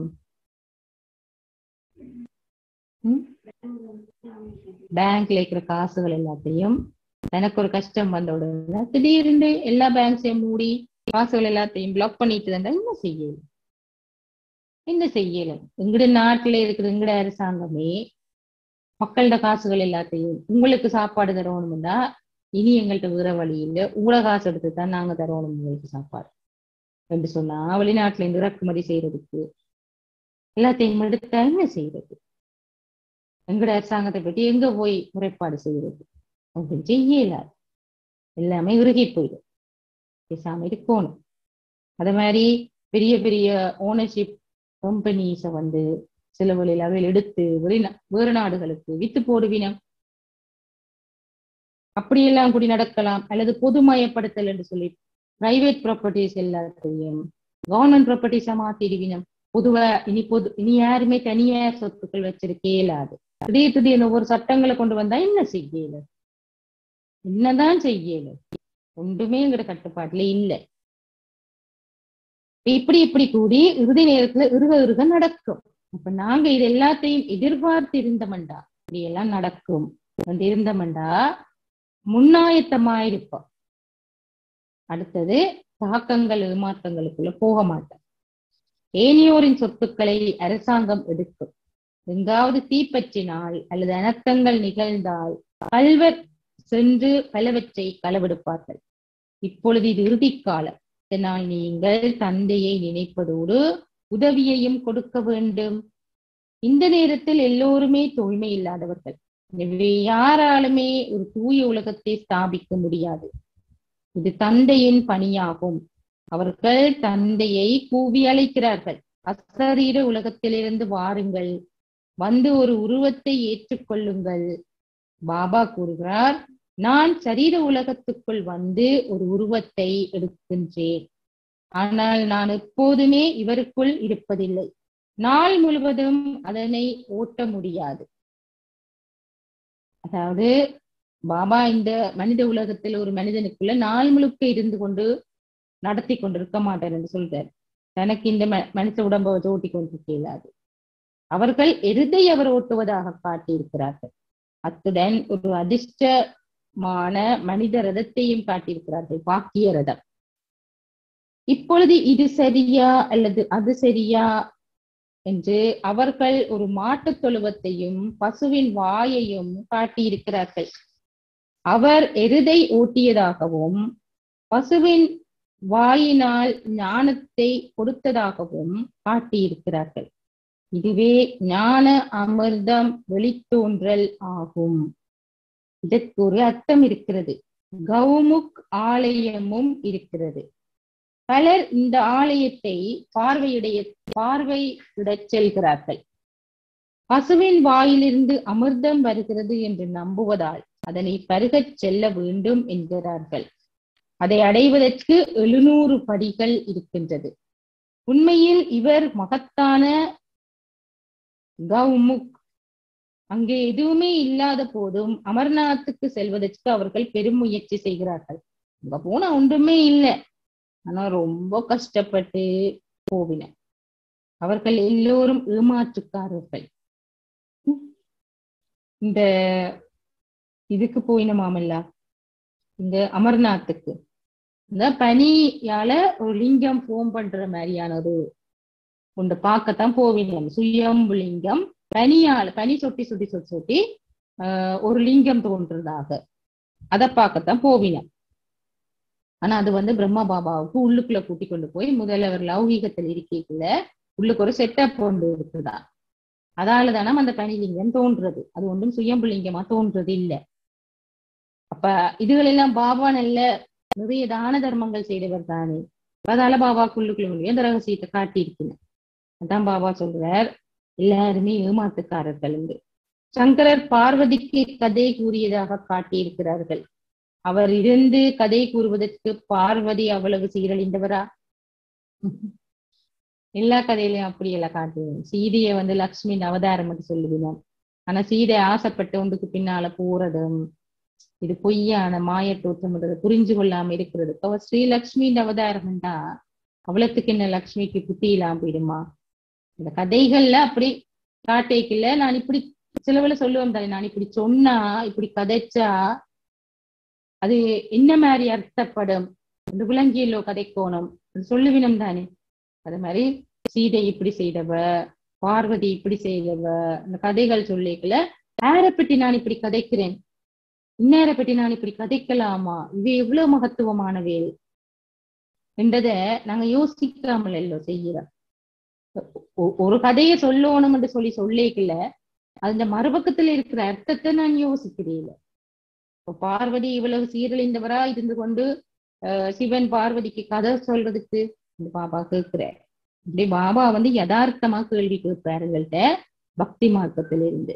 Speaker 2: ம்? பேங்க்ல இருக்கிற காசுகள் எல்லாத்தையும் எனக்கு ஒரு கஷ்டம் வந்த உடனே திடீர்னு எல்லா பேங்க்ஸையும் மூடி காசுகள் எல்லாத்தையும் பிளாக் பண்ணிட்டு இருந்தா என்ன செய்யல என்ன செய்யல எங்கட நாட்டுல இருக்கிற எங்கட அரசாங்கமே மக்களோட காசுகள் எல்லாத்தையும் உங்களுக்கு சாப்பாடு தரணும்னா இனி எங்கள்கிட்ட வேற வழி இல்லை உங்களோட காசு எடுத்து தான் நாங்க தரணும் உங்களுக்கு சாப்பாடு என்று சொன்னா வெளிநாட்டுல இருந்து இறக்குமதி செய்யறதுக்கு எல்லாத்தையும் எடுத்தா என்ன செய்யறது எங்கட அரசாங்கத்தை பற்றி எங்க போய் முறைப்பாடு செய்யறது அப்படி செய்யலாது எல்லாமே உருகி போயிடும் பேசாம இருக்கணும் அதே மாதிரி பெரிய பெரிய ஓனர்ஷிப் கம்பெனிஸ வந்து சில வழியில் அவையில் எடுத்து வெளிநா வேறு நாடுகளுக்கு வித்து போடுவினம் அப்படியெல்லாம் கூடி நடக்கலாம் அல்லது பொதுமயப்படுத்தல் என்று சொல்லி பிரைவேட் ப்ராப்பர்ட்டிஸ் எல்லாத்தையும் கவர்மெண்ட் ப்ராப்பர்ட்டிஸா மாத்திடுவினம் பொதுவா இனி பொது இனி யாருமே தனியார் சொத்துக்கள் வச்சிருக்கே இயலாது திடீர் திடீர்னு ஒவ்வொரு சட்டங்களை கொண்டு வந்தா என்ன செய்யல என்னதான் செய்யல ஒன்றுமே எங்கிற கட்டுப்பாட்டுல இல்ல இப்படி இப்படி கூடி இறுதி நேரத்துல இருக இருக நடக்கும் அப்ப நாங்க இது எல்லாத்தையும் எதிர்பார்த்து இருந்தமண்டா இப்படி எல்லாம் நடக்கும் வந்து இருந்தமண்டா முன்னாயத்தமாயிருப்போம் அடுத்தது தாக்கங்கள் ஏமாற்றங்களுக்குள்ள போக மாட்டோம் ஏனியோரின் சொத்துக்களை அரசாங்கம் எடுக்கும் எங்காவது தீப்பற்றினால் அல்லது அனர்த்தங்கள் நிகழ்ந்தால் கல்வர் சென்று பலவற்றை களவெடுப்பார்கள் இப்பொழுது இது இறுதி காலம் இதனால் நீங்கள் தந்தையை நினைப்பதோடு உதவியையும் கொடுக்க வேண்டும் இந்த நேரத்தில் எல்லோருமே தூய்மை இல்லாதவர்கள் எனவே யாராலுமே ஒரு தூய உலகத்தை ஸ்தாபிக்க முடியாது இது தந்தையின் பணியாகும் அவர்கள் தந்தையை கூவி அழைக்கிறார்கள் அசரீர உலகத்திலிருந்து வாருங்கள் வந்து ஒரு உருவத்தை ஏற்றுக்கொள்ளுங்கள் பாபா கூறுகிறார் நான் சரீர உலகத்துக்குள் வந்து ஒரு உருவத்தை எடுக்கின்றேன் ஆனால் நான் எப்போதுமே இவருக்குள் இருப்பதில்லை நாள் முழுவதும் அதனை ஓட்ட முடியாது அதாவது பாபா இந்த மனித உலகத்தில் ஒரு மனிதனுக்குள்ள நாள் முழுக்க இருந்து கொண்டு நடத்தி கொண்டிருக்க மாட்டார் என்று சொல்றார் தனக்கு இந்த ம- மனுஷ உடம்பை வச்சு ஓட்டி கொண்டிருக்க இயலாது அவர்கள் எருதை அவர் ஓட்டுவதாக காட்டியிருக்கிறார்கள் அத்துடன் ஒரு அதிர்ஷ்டமான மனித ரதத்தையும் காட்டியிருக்கிறார்கள் பாக்கிய ரதம் இப்பொழுது இது சரியா அல்லது அது சரியா என்று அவர்கள் ஒரு மாட்டுத் தொழுவத்தையும் பசுவின் வாயையும் காட்டியிருக்கிறார்கள் அவர் எருதை ஓட்டியதாகவும் பசுவின் வாயினால் ஞானத்தை கொடுத்ததாகவும் காட்டியிருக்கிறார்கள் இதுவே ஞான அமிர்தம் வெளித்தோன்றல் ஆகும் இதற்கு ஒரு அர்த்தம் இருக்கிறது கௌமுக் ஆலயமும் இருக்கிறது பலர் இந்த ஆலயத்தை பார்வையிடைய பார்வையிடச் செல்கிறார்கள் பசுவின் வாயிலிருந்து அமிர்தம் வருகிறது என்று நம்புவதால் அதனை பருகச் செல்ல வேண்டும் என்கிறார்கள் அதை அடைவதற்கு எழுநூறு படிகள் இருக்கின்றது உண்மையில் இவர் மகத்தான கௌமுக் அங்கே எதுவுமே இல்லாத போதும் அமர்நாத்துக்கு செல்வதற்கு அவர்கள் பெரும் முயற்சி செய்கிறார்கள் அங்க போனா ஒன்றுமே இல்லை ஆனா ரொம்ப கஷ்டப்பட்டு போவின அவர்கள் எல்லோரும் ஏமாற்றுக்காரர்கள் உம். இந்த இதுக்கு போயினமாமல்ல இந்த அமர்நாத்துக்கு இந்த பனியால ஒரு லிங்கம் ஃபோம் பண்ற மாதிரியான ஒரு ஒன்று பார்க்கத்தான் போவினோம் சுயம்பு லிங்கம் பனியால பனி சொட்டி சொட்டி சொட்டி சொட்டி ஆஹ் ஒரு லிங்கம் தோன்றதாக அதை பார்க்கத்தான் போவினோம் ஆனா அது வந்து பிரம்மா பாபாவுக்கு உள்ளுக்குள்ள கூட்டி கொண்டு போய் முதல்ல அவர் லௌகீகத்தில் இருக்கைக்குள்ள உள்ளுக்கு ஒரு செட்டப் ஒன்று இருக்குதா அதால தானே அந்த பனிலிங்கம் தோன்றது அது ஒன்றும் சுயம்பு லிங்கமா தோன்றது இல்லை அப்ப இதுகளெல்லாம் பாபா நல்ல நிறைய தான தர்மங்கள் செய்தவர் தானே அதால பாபாக்குள்ளுக்குள்ள முடியும் அந்த ரகசியத்தை காட்டியிருக்கணும் அதான் பாபா சொல்றார் எல்லாருமே ஏமாத்துக்காரர்கள் என்று சங்கரர் பார்வதிக்கு கதை கூறியதாக காட்டியிருக்கிறார்கள் அவர் இருந்து கதை கூறுவதற்கு பார்வதி அவ்வளவு சீரழிந்தவரா எல்லா கதையிலையும் அப்படி எல்லாம் காட்டுவோம் சீதையை வந்து லக்ஷ்மி அவதாரம் என்று சொல்லுவினோம் ஆனா சீதை ஆசைப்பட்டு ஒன்றுக்கு பின்னால போறதும் இது பொய்யான மாய தோற்றம்ன்றது புரிஞ்சு கொள்ளாம இருக்கிறது அவ ஸ்ரீலக்ஷ்மியின் அவதாரம்டா அவ்வளத்துக்கு என்ன லக்ஷ்மிக்கு புத்தி இல்லாம போயிடுமா இந்த கதைகள்ல அப்படி காட்டைக்குள்ள நான் இப்படி சிலவுல சொல்லுவேன் தானே நான் இப்படி சொன்னா இப்படி கதைச்சா அது என்ன மாதிரி அர்த்தப்படும் இந்த விலங்கியலோ கதைக்கோணம் அது சொல்லுவினம் தானே அது மாதிரி சீதை இப்படி செய்தவ பார்வதி இப்படி செய்தவ இந்த கதைகள் சொல்லிக்கல யாரை பற்றி நான் இப்படி கதைக்கிறேன் இந்நேர பற்றி நான் இப்படி கதைக்கலாமா இது எவ்வளவு மகத்துவமான வேல் என்றத நாங்க யோசிக்காமல் எல்லோ செய்கிறோம் ஒ- ஒரு கதையை சொல்லணும் என்று சொல்லி சொல்லிக்கல அந்த மறுபக்கத்துல இருக்கிற அர்த்தத்தை நான் யோசிக்கிறேன் இப்ப பார்வதி இவ்வளவு சீரழிந்தவரா இருந்து கொண்டு அஹ், சிவன் பார்வதிக்கு கதை சொல்றதுக்கு இந்த பாபா கேட்கிறார் இப்படி பாபா வந்து யதார்த்தமா கேள்வி கேட்பாரு எங்கள்கிட்ட பக்தி மார்க்கத்திலிருந்து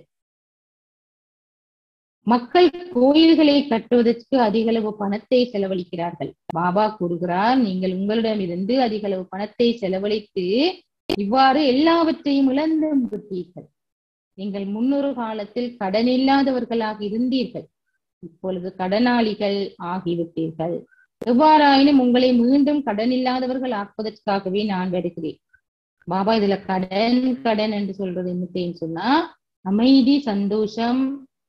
Speaker 2: மக்கள் கோயில்களை கட்டுவதற்கு அதிகளவு பணத்தை செலவழிக்கிறார்கள் பாபா கூறுகிறார் நீங்கள் உங்களிடமிருந்து அதிகளவு பணத்தை செலவழித்து இவ்வாறு எல்லாவற்றையும் இழந்து விட்டீர்கள் நீங்கள் முன்னொரு காலத்தில் கடன் இல்லாதவர்களாக இருந்தீர்கள் இப்பொழுது கடனாளிகள் ஆகிவிட்டீர்கள் எவ்வாறாயினும் உங்களை மீண்டும் கடன் இல்லாதவர்கள் ஆக்குவதற்காகவே நான் வருகிறேன் பாபா இதுல கடன் கடன் என்று சொல்றது என்னத்தைன்னு சொன்னா அமைதி சந்தோஷம்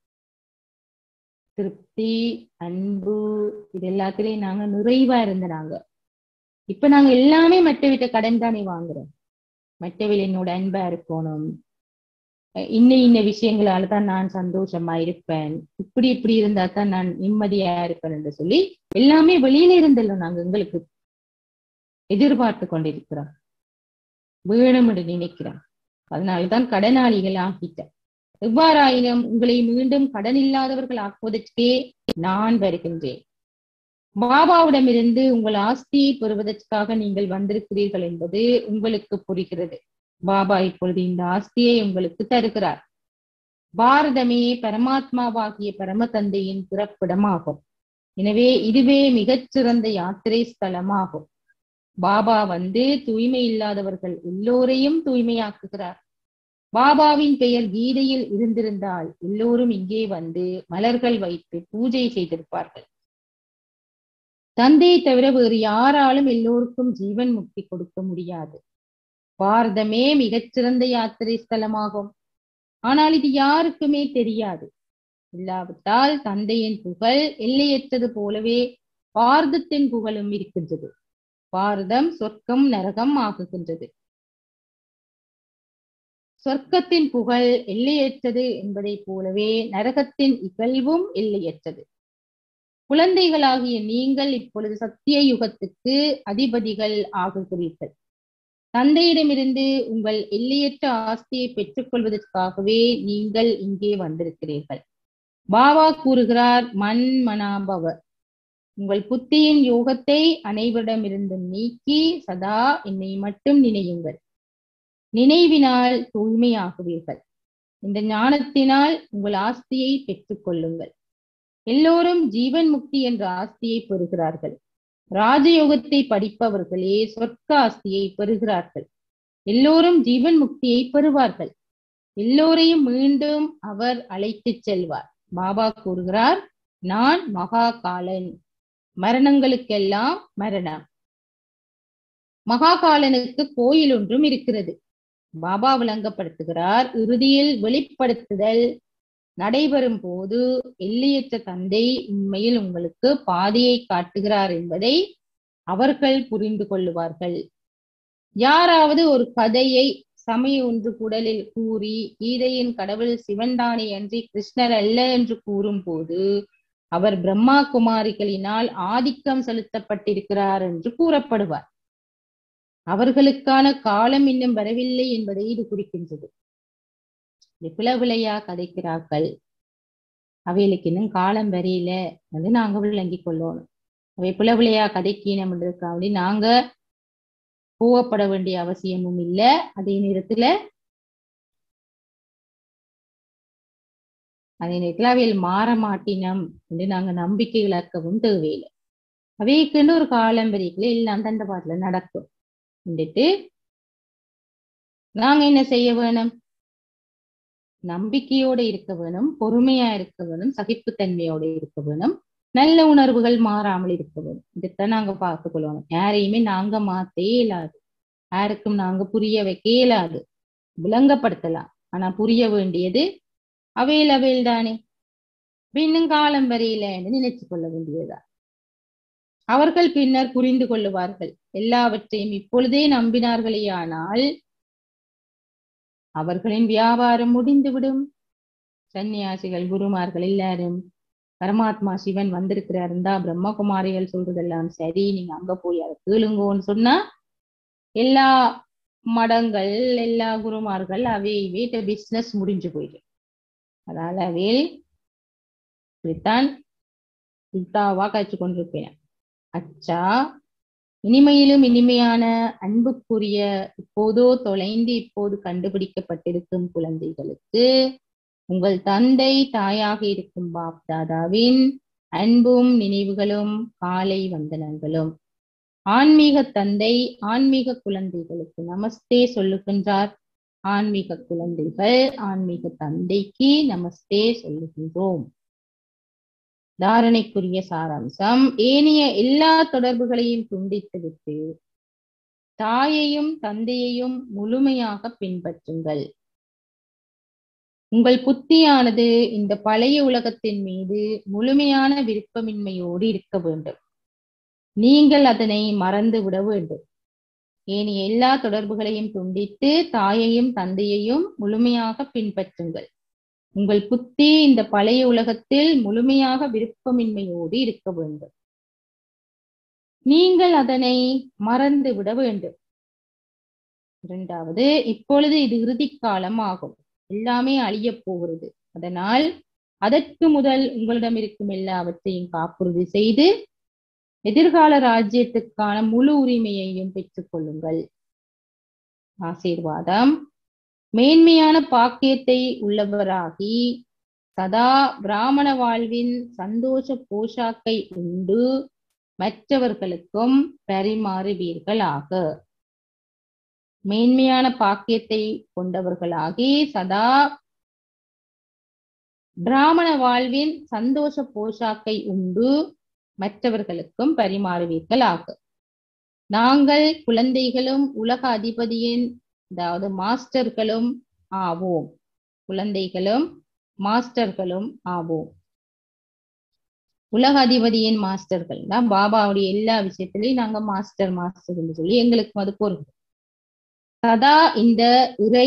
Speaker 2: திருப்தி அன்பு இது எல்லாத்துலயும் நாங்க நிறைவா இருந்த நாங்க இப்ப நாங்க எல்லாமே மற்ற விட்ட கடன் தானே வாங்குறோம் மற்றவில் என்னோட அன்பா இருக்கணும் அஹ் இன்ன இன்ன விஷயங்களால தான் நான் சந்தோஷமா இருப்பேன் இப்படி இப்படி இருந்தா தான் நான் நிம்மதியா இருப்பேன் என்று சொல்லி எல்லாமே வெளியில இருந்தല്ലോ நாங்க எங்களுக்கு எதிர்பார்த்து கொண்டிருக்கிறோம் வேணும் என்று நினைக்கிறோம் அதனாலதான் கடனாளிகள் ஆகிட்டேன் எவ்வாறாயினும் உங்களை மீண்டும் கடன் இல்லாதவர்கள் ஆக்குவதற்கே நான் வருகின்றேன் பாபாவிடமிருந்து உங்கள் ஆஸ்தியை பெறுவதற்காக நீங்கள் வந்திருக்கிறீர்கள் என்பது உங்களுக்கு புரிகிறது பாபா இப்பொழுது இந்த ஆஸ்தியை உங்களுக்கு தருகிறார் பாரதமே பரமாத்மாவாகிய பரம தந்தையின் பிறப்பிடமாகும் எனவே இதுவே மிகச்சிறந்த யாத்திரை ஸ்தலமாகும் பாபா வந்து தூய்மை இல்லாதவர்கள் எல்லோரையும் தூய்மையாக்குகிறார் பாபாவின் பெயர் கீதையில் இருந்திருந்தால் எல்லோரும் இங்கே வந்து மலர்கள் வைத்து பூஜை செய்திருப்பார்கள் தந்தையை தவிர வேறு யாராலும் எல்லோருக்கும் ஜீவன் முக்தி கொடுக்க முடியாது பாரதமே மிகச்சிறந்த யாத்திரை ஸ்தலமாகும் ஆனால் இது யாருக்குமே தெரியாது இல்லாவிட்டால் தந்தையின் புகழ் எல்லையற்றது போலவே பாரதத்தின் புகழும் இருக்கின்றது பாரதம் சொர்க்கம் நரகம் ஆகுகின்றது சொர்க்கத்தின் புகழ் எல்லையற்றது என்பதைப் போலவே நரகத்தின் இகழ்வும் எல்லையற்றது குழந்தைகளாகிய நீங்கள் இப்பொழுது சத்திய யுகத்துக்கு அதிபதிகள் ஆகுகிறீர்கள் தந்தையிடமிருந்து உங்கள் எல்லையற்ற ஆஸ்தியை பெற்றுக்கொள்வதற்காகவே நீங்கள் இங்கே வந்திருக்கிறீர்கள் பாபா கூறுகிறார் மண் மனாபவ உங்கள் புத்தியின் யோகத்தை அனைவரிடமிருந்து நீக்கி சதா என்னை மட்டும் நினையுங்கள் நினைவினால் தூய்மையாகுவீர்கள் இந்த ஞானத்தினால் உங்கள் ஆஸ்தியை பெற்றுக்கொள்ளுங்கள் எல்லோரும் ஜீவன் முக்தி என்ற ஆஸ்தியை பெறுகிறார்கள் ராஜயோகத்தை படிப்பவர்களே சொர்க்க ஆஸ்தியை பெறுகிறார்கள் எல்லோரும் ஜீவன் முக்தியை பெறுவார்கள் எல்லோரையும் மீண்டும் அவர் அழைத்துச் செல்வார் பாபா கூறுகிறார் நான் மகா காலன் மரணங்களுக்கெல்லாம் மரணம் மகாகாலனுக்கு கோயில் ஒன்றும் இருக்கிறது பாபா விளங்கப்படுத்துகிறார் இறுதியில் வெளிப்படுத்துதல் நடைபெறும் போது எல்லையற்ற தந்தை உண்மையில் உங்களுக்கு பாதையை காட்டுகிறார் என்பதை அவர்கள் புரிந்து கொள்ளுவார்கள் யாராவது ஒரு கதையை சமய ஒன்று குடலில் கூறி கீதையின் கடவுள் சிவன்தானே அன்றி கிருஷ்ணர் அல்ல என்று கூறும் போது அவர் பிரம்மா குமாரிகளினால் ஆதிக்கம் செலுத்தப்பட்டிருக்கிறார் என்று கூறப்படுவார் அவர்களுக்கான காலம் இன்னும் வரவில்லை என்பதை இது குறிக்கின்றது பிளவிளையா கதைக்கிறார்கள் அவைகளுக்கு இன்னும் காலம் வரையில வந்து நாங்க விளங்கிக் கொள்ளணும் அவை பிளவிளையா கதைக்கீனம் என்றதுக்காக நாங்க கோவப்பட வேண்டிய அவசியமும் இல்லை அதே நேரத்துல அதே நேரத்துல அவையில் மாற மாட்டினம் என்று நாங்க நம்பிக்கை இழக்கவும் தேவையில்லை அவைக்குன்னு ஒரு காலம் வரைக்குள்ள எல்லாம் தண்ட பாட்டுல நடக்கும் வந்துட்டு நாங்க என்ன செய்ய வேணும் நம்பிக்கையோட இருக்க வேணும் பொறுமையா இருக்க வேணும் சகிப்புத்தன்மையோட இருக்க வேணும் நல்ல உணர்வுகள் மாறாமல் இருக்க வேணும் இதைத்தான் நாங்க பார்த்து கொள்ளணும் யாரையுமே நாங்க மாத்தே இயலாது யாருக்கும் நாங்க புரிய வைக்க இயலாது விளங்கப்படுத்தலாம் ஆனா புரிய வேண்டியது அவையில் அவையில் தானே இன்னும் காலம் வரையிலன்னு நினைச்சு கொள்ள வேண்டியதா அவர்கள் பின்னர் புரிந்து கொள்ளுவார்கள் எல்லாவற்றையும் இப்பொழுதே நம்பினார்களேயானால் அவர்களின் வியாபாரம் முடிந்துவிடும் சன்னியாசிகள் குருமார்கள் எல்லாரும் பரமாத்மா சிவன் வந்திருக்கிறாருந்தா பிரம்மகுமாரிகள் சொல்றதெல்லாம் சரி நீங்க அங்க போய் அதை கேளுங்கோன்னு சொன்னா எல்லா மடங்கள் எல்லா குருமார்கள் அவை வீட்டு பிசினஸ் முடிஞ்சு போயிடும் அதனால அவையில் இப்படித்தான் உல்டாவா காய்ச்சி கொண்டிருப்பேன் அச்சா இனிமையிலும் இனிமையான அன்புக்குரிய இப்போதோ தொலைந்து இப்போது கண்டுபிடிக்கப்பட்டிருக்கும் குழந்தைகளுக்கு உங்கள் தந்தை தாயாக இருக்கும் பாப் தாதாவின் அன்பும் நினைவுகளும் காலை வந்தனங்களும் ஆன்மீக தந்தை ஆன்மீக குழந்தைகளுக்கு நமஸ்தே சொல்லுகின்றார் ஆன்மீக குழந்தைகள் ஆன்மீக தந்தைக்கு நமஸ்தே சொல்லுகின்றோம் தாரணைக்குரிய சாராம்சம் ஏனைய எல்லா தொடர்புகளையும் துண்டித்துவிட்டு தாயையும் தந்தையையும் முழுமையாக பின்பற்றுங்கள் உங்கள் புத்தியானது இந்த பழைய உலகத்தின் மீது முழுமையான விருப்பமின்மையோடு இருக்க வேண்டும் நீங்கள் அதனை மறந்து விட வேண்டும் ஏனைய எல்லா தொடர்புகளையும் துண்டித்து தாயையும் தந்தையையும் முழுமையாக பின்பற்றுங்கள் உங்கள் புத்தி இந்த பழைய உலகத்தில் முழுமையாக விருப்பமின்மையோடு இருக்க வேண்டும் நீங்கள் அதனை மறந்து விட வேண்டும் இரண்டாவது இப்பொழுது இது இறுதி காலம் ஆகும் எல்லாமே அழியப் போகிறது அதனால் அதற்கு முதல் உங்களிடம் இருக்கும் எல்லாவற்றையும் காப்புறுதி செய்து எதிர்கால ராஜ்யத்துக்கான முழு உரிமையையும் பெற்றுக் கொள்ளுங்கள் ஆசீர்வாதம் மேன்மையான பாக்கியத்தை உள்ளவராகி சதா பிராமண வாழ்வின் சந்தோஷ போஷாக்கை உண்டு மற்றவர்களுக்கும் பரிமாறுவீர்களாக மேன்மையான பாக்கியத்தை கொண்டவர்களாகி சதா பிராமண வாழ்வின் சந்தோஷ போஷாக்கை உண்டு மற்றவர்களுக்கும் பரிமாறுவீர்களாக நாங்கள் குழந்தைகளும் உலக அதிபதியின் அதாவது மாஸ்டர்களும் ஆவோம் குழந்தைகளும் மாஸ்டர்களும் ஆவோம் உலக அதிபதியின் மாஸ்டர்கள் தான் பாபாவுடைய எல்லா விஷயத்திலையும் நாங்க மாஸ்டர் மாஸ்டர் என்று சொல்லி எங்களுக்கு அது பொருள் சதா இந்த இறை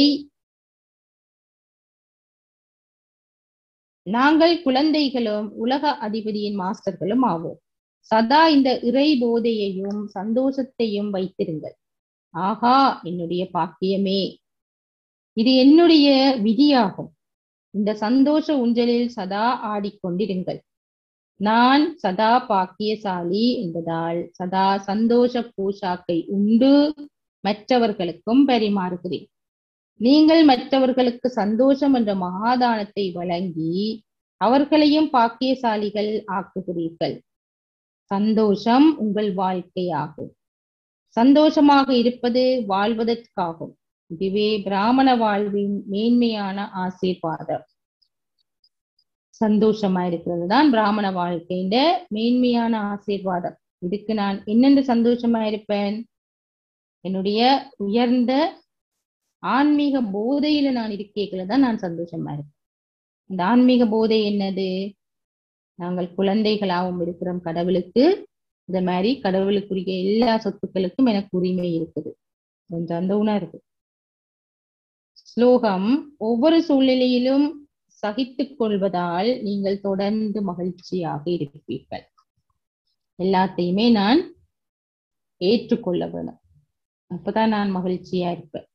Speaker 2: நாங்கள் குழந்தைகளும் உலக அதிபதியின் மாஸ்டர்களும் ஆவோம் சதா இந்த இறை போதையையும் சந்தோஷத்தையும் வைத்திருங்கள் ஆகா என்னுடைய பாக்கியமே இது என்னுடைய விதியாகும் இந்த சந்தோஷ ஊஞ்சலில் சதா ஆடிக்கொண்டிருங்கள் நான் சதா பாக்கியசாலி என்பதால் சதா சந்தோஷ பூஷாக்கை உண்டு மற்றவர்களுக்கும் பரிமாறுகிறேன் நீங்கள் மற்றவர்களுக்கு சந்தோஷம் என்ற மகாதானத்தை வழங்கி அவர்களையும் பாக்கியசாலிகள் ஆக்குகிறீர்கள் சந்தோஷம் உங்கள் வாழ்க்கையாகும் சந்தோஷமாக இருப்பது வாழ்வதற்காகும் இதுவே பிராமண வாழ்வின் மேன்மையான ஆசீர்வாதம் சந்தோஷமா இருக்கிறது தான் பிராமண வாழ்க்கையின் மேன்மையான ஆசீர்வாதம் இதுக்கு நான் என்னென்ன சந்தோஷமா இருப்பேன் என்னுடைய உயர்ந்த ஆன்மீக போதையில நான் இருக்கேங்கள தான் நான் சந்தோஷமா இருப்பேன் இந்த ஆன்மீக போதை என்னது நாங்கள் குழந்தைகளாகவும் இருக்கிறோம் கடவுளுக்கு இந்த மாதிரி கடவுளுக்குரிய எல்லா சொத்துக்களுக்கும் எனக்கு உரிமை இருக்குது என்ற அந்த உணர்வு ஸ்லோகம் ஒவ்வொரு சூழ்நிலையிலும் சகித்துக் கொள்வதால் நீங்கள் தொடர்ந்து மகிழ்ச்சியாக இருப்பீர்கள் எல்லாத்தையுமே நான் ஏற்றுக்கொள்ள வேணும் அப்பதான் நான் மகிழ்ச்சியா இருப்பேன்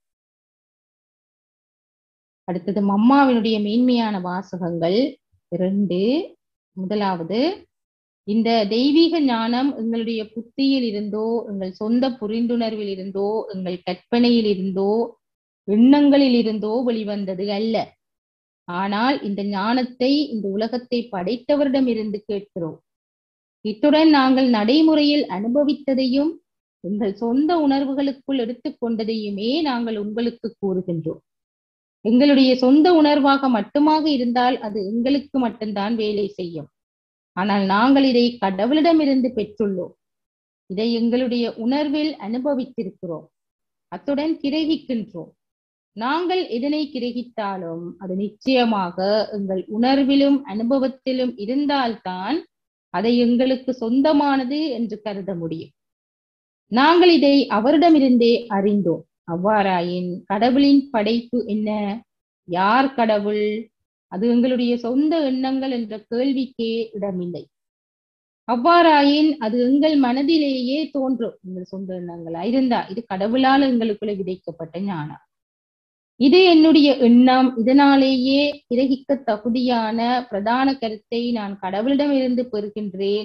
Speaker 2: அடுத்தது மம்மாவினுடைய மேன்மையான வாசகங்கள் இரண்டு முதலாவது இந்த தெய்வீக ஞானம் எங்களுடைய புத்தியில் இருந்தோ எங்கள் சொந்த புரிந்துணர்வில் இருந்தோ எங்கள் கற்பனையில் இருந்தோ எண்ணங்களில் இருந்தோ வெளிவந்தது அல்ல ஆனால் இந்த ஞானத்தை இந்த உலகத்தை படைத்தவரிடமிருந்து கேட்கிறோம் இத்துடன் நாங்கள் நடைமுறையில் அனுபவித்ததையும் எங்கள் சொந்த உணர்வுகளுக்குள் எடுத்துக்கொண்டதையுமே நாங்கள் உங்களுக்கு கூறுகின்றோம் எங்களுடைய சொந்த உணர்வாக மட்டுமாக இருந்தால் அது எங்களுக்கு மட்டும்தான் வேலை செய்யும் ஆனால் நாங்கள் இதை கடவுளிடமிருந்து பெற்றுள்ளோம் இதை எங்களுடைய உணர்வில் அனுபவித்திருக்கிறோம் அத்துடன் கிரகிக்கின்றோம் நாங்கள் எதனை கிரகித்தாலும் அது நிச்சயமாக எங்கள் உணர்விலும் அனுபவத்திலும் இருந்தால்தான் அதை எங்களுக்கு சொந்தமானது என்று கருத முடியும் நாங்கள் இதை அவரிடமிருந்தே அறிந்தோம் அவ்வாறாயின் கடவுளின் படைப்பு என்ன யார் கடவுள் அது எங்களுடைய சொந்த எண்ணங்கள் என்ற கேள்விக்கே இடமில்லை அவ்வாறாயின் அது எங்கள் மனதிலேயே தோன்றும் எங்கள் சொந்த எண்ணங்களா இருந்தா இது கடவுளால் எங்களுக்குள்ள விதைக்கப்பட்ட ஞானம் இது என்னுடைய எண்ணம் இதனாலேயே கிரகிக்க தகுதியான பிரதான கருத்தை நான் கடவுளிடமிருந்து பெறுகின்றேன்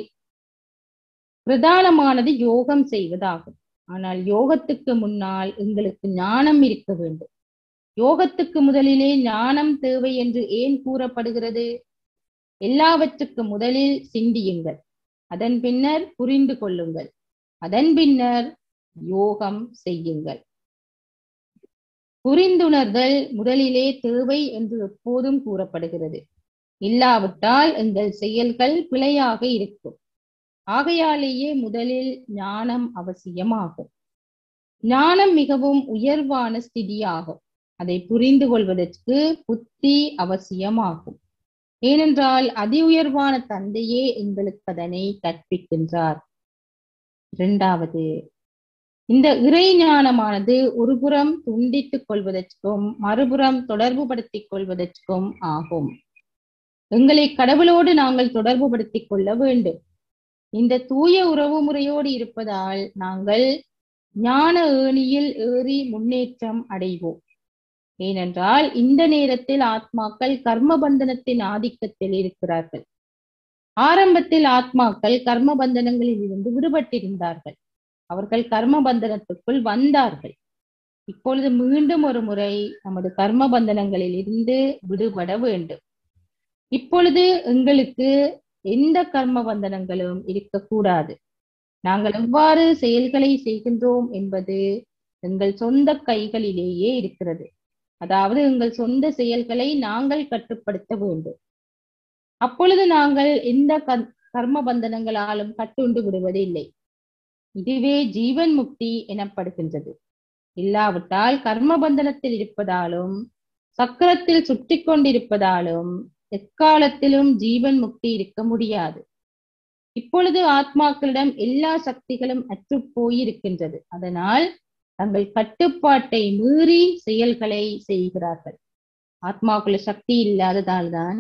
Speaker 2: பிரதானமானது யோகம் செய்வதாகும் ஆனால் யோகத்துக்கு முன்னால் எங்களுக்கு ஞானம் இருக்க வேண்டும் யோகத்துக்கு முதலிலே ஞானம் தேவை என்று ஏன் கூறப்படுகிறது எல்லாவற்றுக்கு முதலில் சிந்தியுங்கள் அதன் பின்னர் புரிந்து கொள்ளுங்கள் அதன் பின்னர் யோகம் செய்யுங்கள் புரிந்துணர்தல் முதலிலே தேவை என்று எப்போதும் கூறப்படுகிறது இல்லாவிட்டால் எங்கள் செயல்கள் பிழையாக இருக்கும் ஆகையாலேயே முதலில் ஞானம் அவசியமாகும் ஞானம் மிகவும் உயர்வான ஸ்திதியாகும் அதை புரிந்து கொள்வதற்கு புத்தி அவசியமாகும் ஏனென்றால் அதி உயர்வான தந்தையே எங்களுக்கு அதனை கற்பிக்கின்றார் இரண்டாவது இந்த இறை ஞானமானது ஒருபுறம் துண்டித்துக் கொள்வதற்கும் மறுபுறம் தொடர்பு படுத்திக் கொள்வதற்கும் ஆகும் எங்களை கடவுளோடு நாங்கள் தொடர்பு படுத்திக் கொள்ள வேண்டும் இந்த தூய உறவு முறையோடு இருப்பதால் நாங்கள் ஞான ஏணியில் ஏறி முன்னேற்றம் அடைவோம் ஏனென்றால் இந்த நேரத்தில் ஆத்மாக்கள் கர்ம பந்தனத்தின் ஆதிக்கத்தில் இருக்கிறார்கள் ஆரம்பத்தில் ஆத்மாக்கள் கர்ம பந்தனங்களில் இருந்து விடுபட்டிருந்தார்கள் அவர்கள் கர்ம பந்தனத்துக்குள் வந்தார்கள் இப்பொழுது மீண்டும் ஒரு முறை நமது கர்ம பந்தனங்களில் இருந்து விடுபட வேண்டும் இப்பொழுது எங்களுக்கு எந்த கர்ம பந்தனங்களும் இருக்கக்கூடாது நாங்கள் எவ்வாறு செயல்களை செய்கின்றோம் என்பது எங்கள் சொந்த கைகளிலேயே இருக்கிறது அதாவது எங்கள் சொந்த செயல்களை நாங்கள் கட்டுப்படுத்த வேண்டும் அப்பொழுது நாங்கள் எந்த கர்ம பந்தனங்களாலும் கட்டுண்டு விடுவதில்லை இதுவே ஜீவன் முக்தி எனப்படுகின்றது இல்லாவிட்டால் கர்ம பந்தனத்தில் இருப்பதாலும் சக்கரத்தில் சுற்றி கொண்டிருப்பதாலும் எக்காலத்திலும் ஜீவன் முக்தி இருக்க முடியாது இப்பொழுது ஆத்மாக்களிடம் எல்லா சக்திகளும் அற்றுப் போயிருக்கின்றது அதனால் தங்கள் கட்டுப்பாட்டை மீறி செயல்களை செய்கிறார்கள் ஆத்மாக்குள்ள சக்தி இல்லாததால் தான்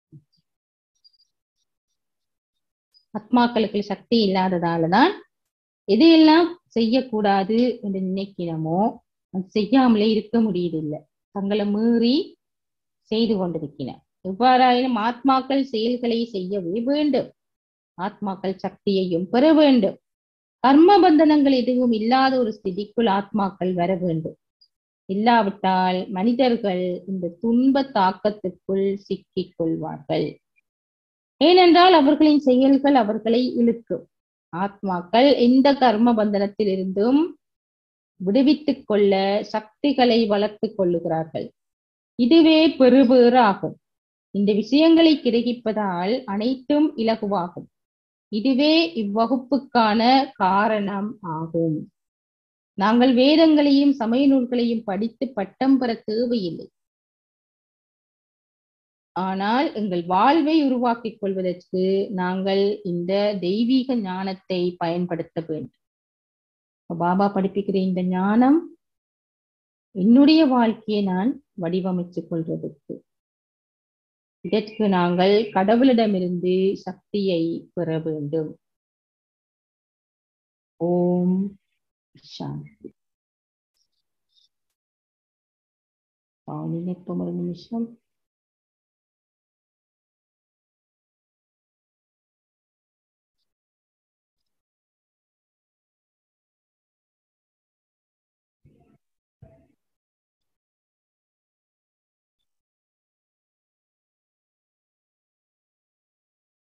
Speaker 2: ஆத்மாக்களுக்கு சக்தி இல்லாததால தான் எதையெல்லாம் செய்யக்கூடாது என்று நினைக்கிறோமோ அது செய்யாமலே இருக்க முடியதில்லை தங்களை மீறி செய்து கொண்டிருக்கிறேன் எவ்வாறாயினும் ஆத்மாக்கள் செயல்களை செய்யவே வேண்டும் ஆத்மாக்கள் சக்தியையும் பெற வேண்டும் கர்ம பந்தனங்கள் எதுவும் இல்லாத ஒரு ஸ்திதிக்குள் ஆத்மாக்கள் வர வேண்டும் இல்லாவிட்டால் மனிதர்கள் இந்த துன்ப தாக்கத்துக்குள் சிக்கிக் கொள்வார்கள் ஏனென்றால் அவர்களின் செயல்கள் அவர்களை இழுக்கும் ஆத்மாக்கள் எந்த கர்ம பந்தனத்தில் இருந்தும் விடுவித்துக் கொள்ள சக்திகளை வளர்த்துக் கொள்ளுகிறார்கள் இதுவே பெறுபேறு ஆகும் இந்த விஷயங்களை கிரகிப்பதால் அனைத்தும் இலகுவாகும் இதுவே இவ்வகுப்புக்கான காரணம் ஆகும் நாங்கள் வேதங்களையும் சமய நூல்களையும் படித்து பட்டம் பெற தேவையில்லை ஆனால் எங்கள் வாழ்வை உருவாக்கிக் கொள்வதற்கு நாங்கள் இந்த தெய்வீக ஞானத்தை பயன்படுத்த வேண்டும் பாபா படிப்பிக்கிற இந்த ஞானம் என்னுடைய வாழ்க்கையை நான் வடிவமைத்துக் கொள்வதற்கு இதற்கு நாங்கள் கடவுளிடமிருந்து சக்தியை பெற வேண்டும் ஓம் சாந்தி நினைப்போம் ஒரு நிமிஷம்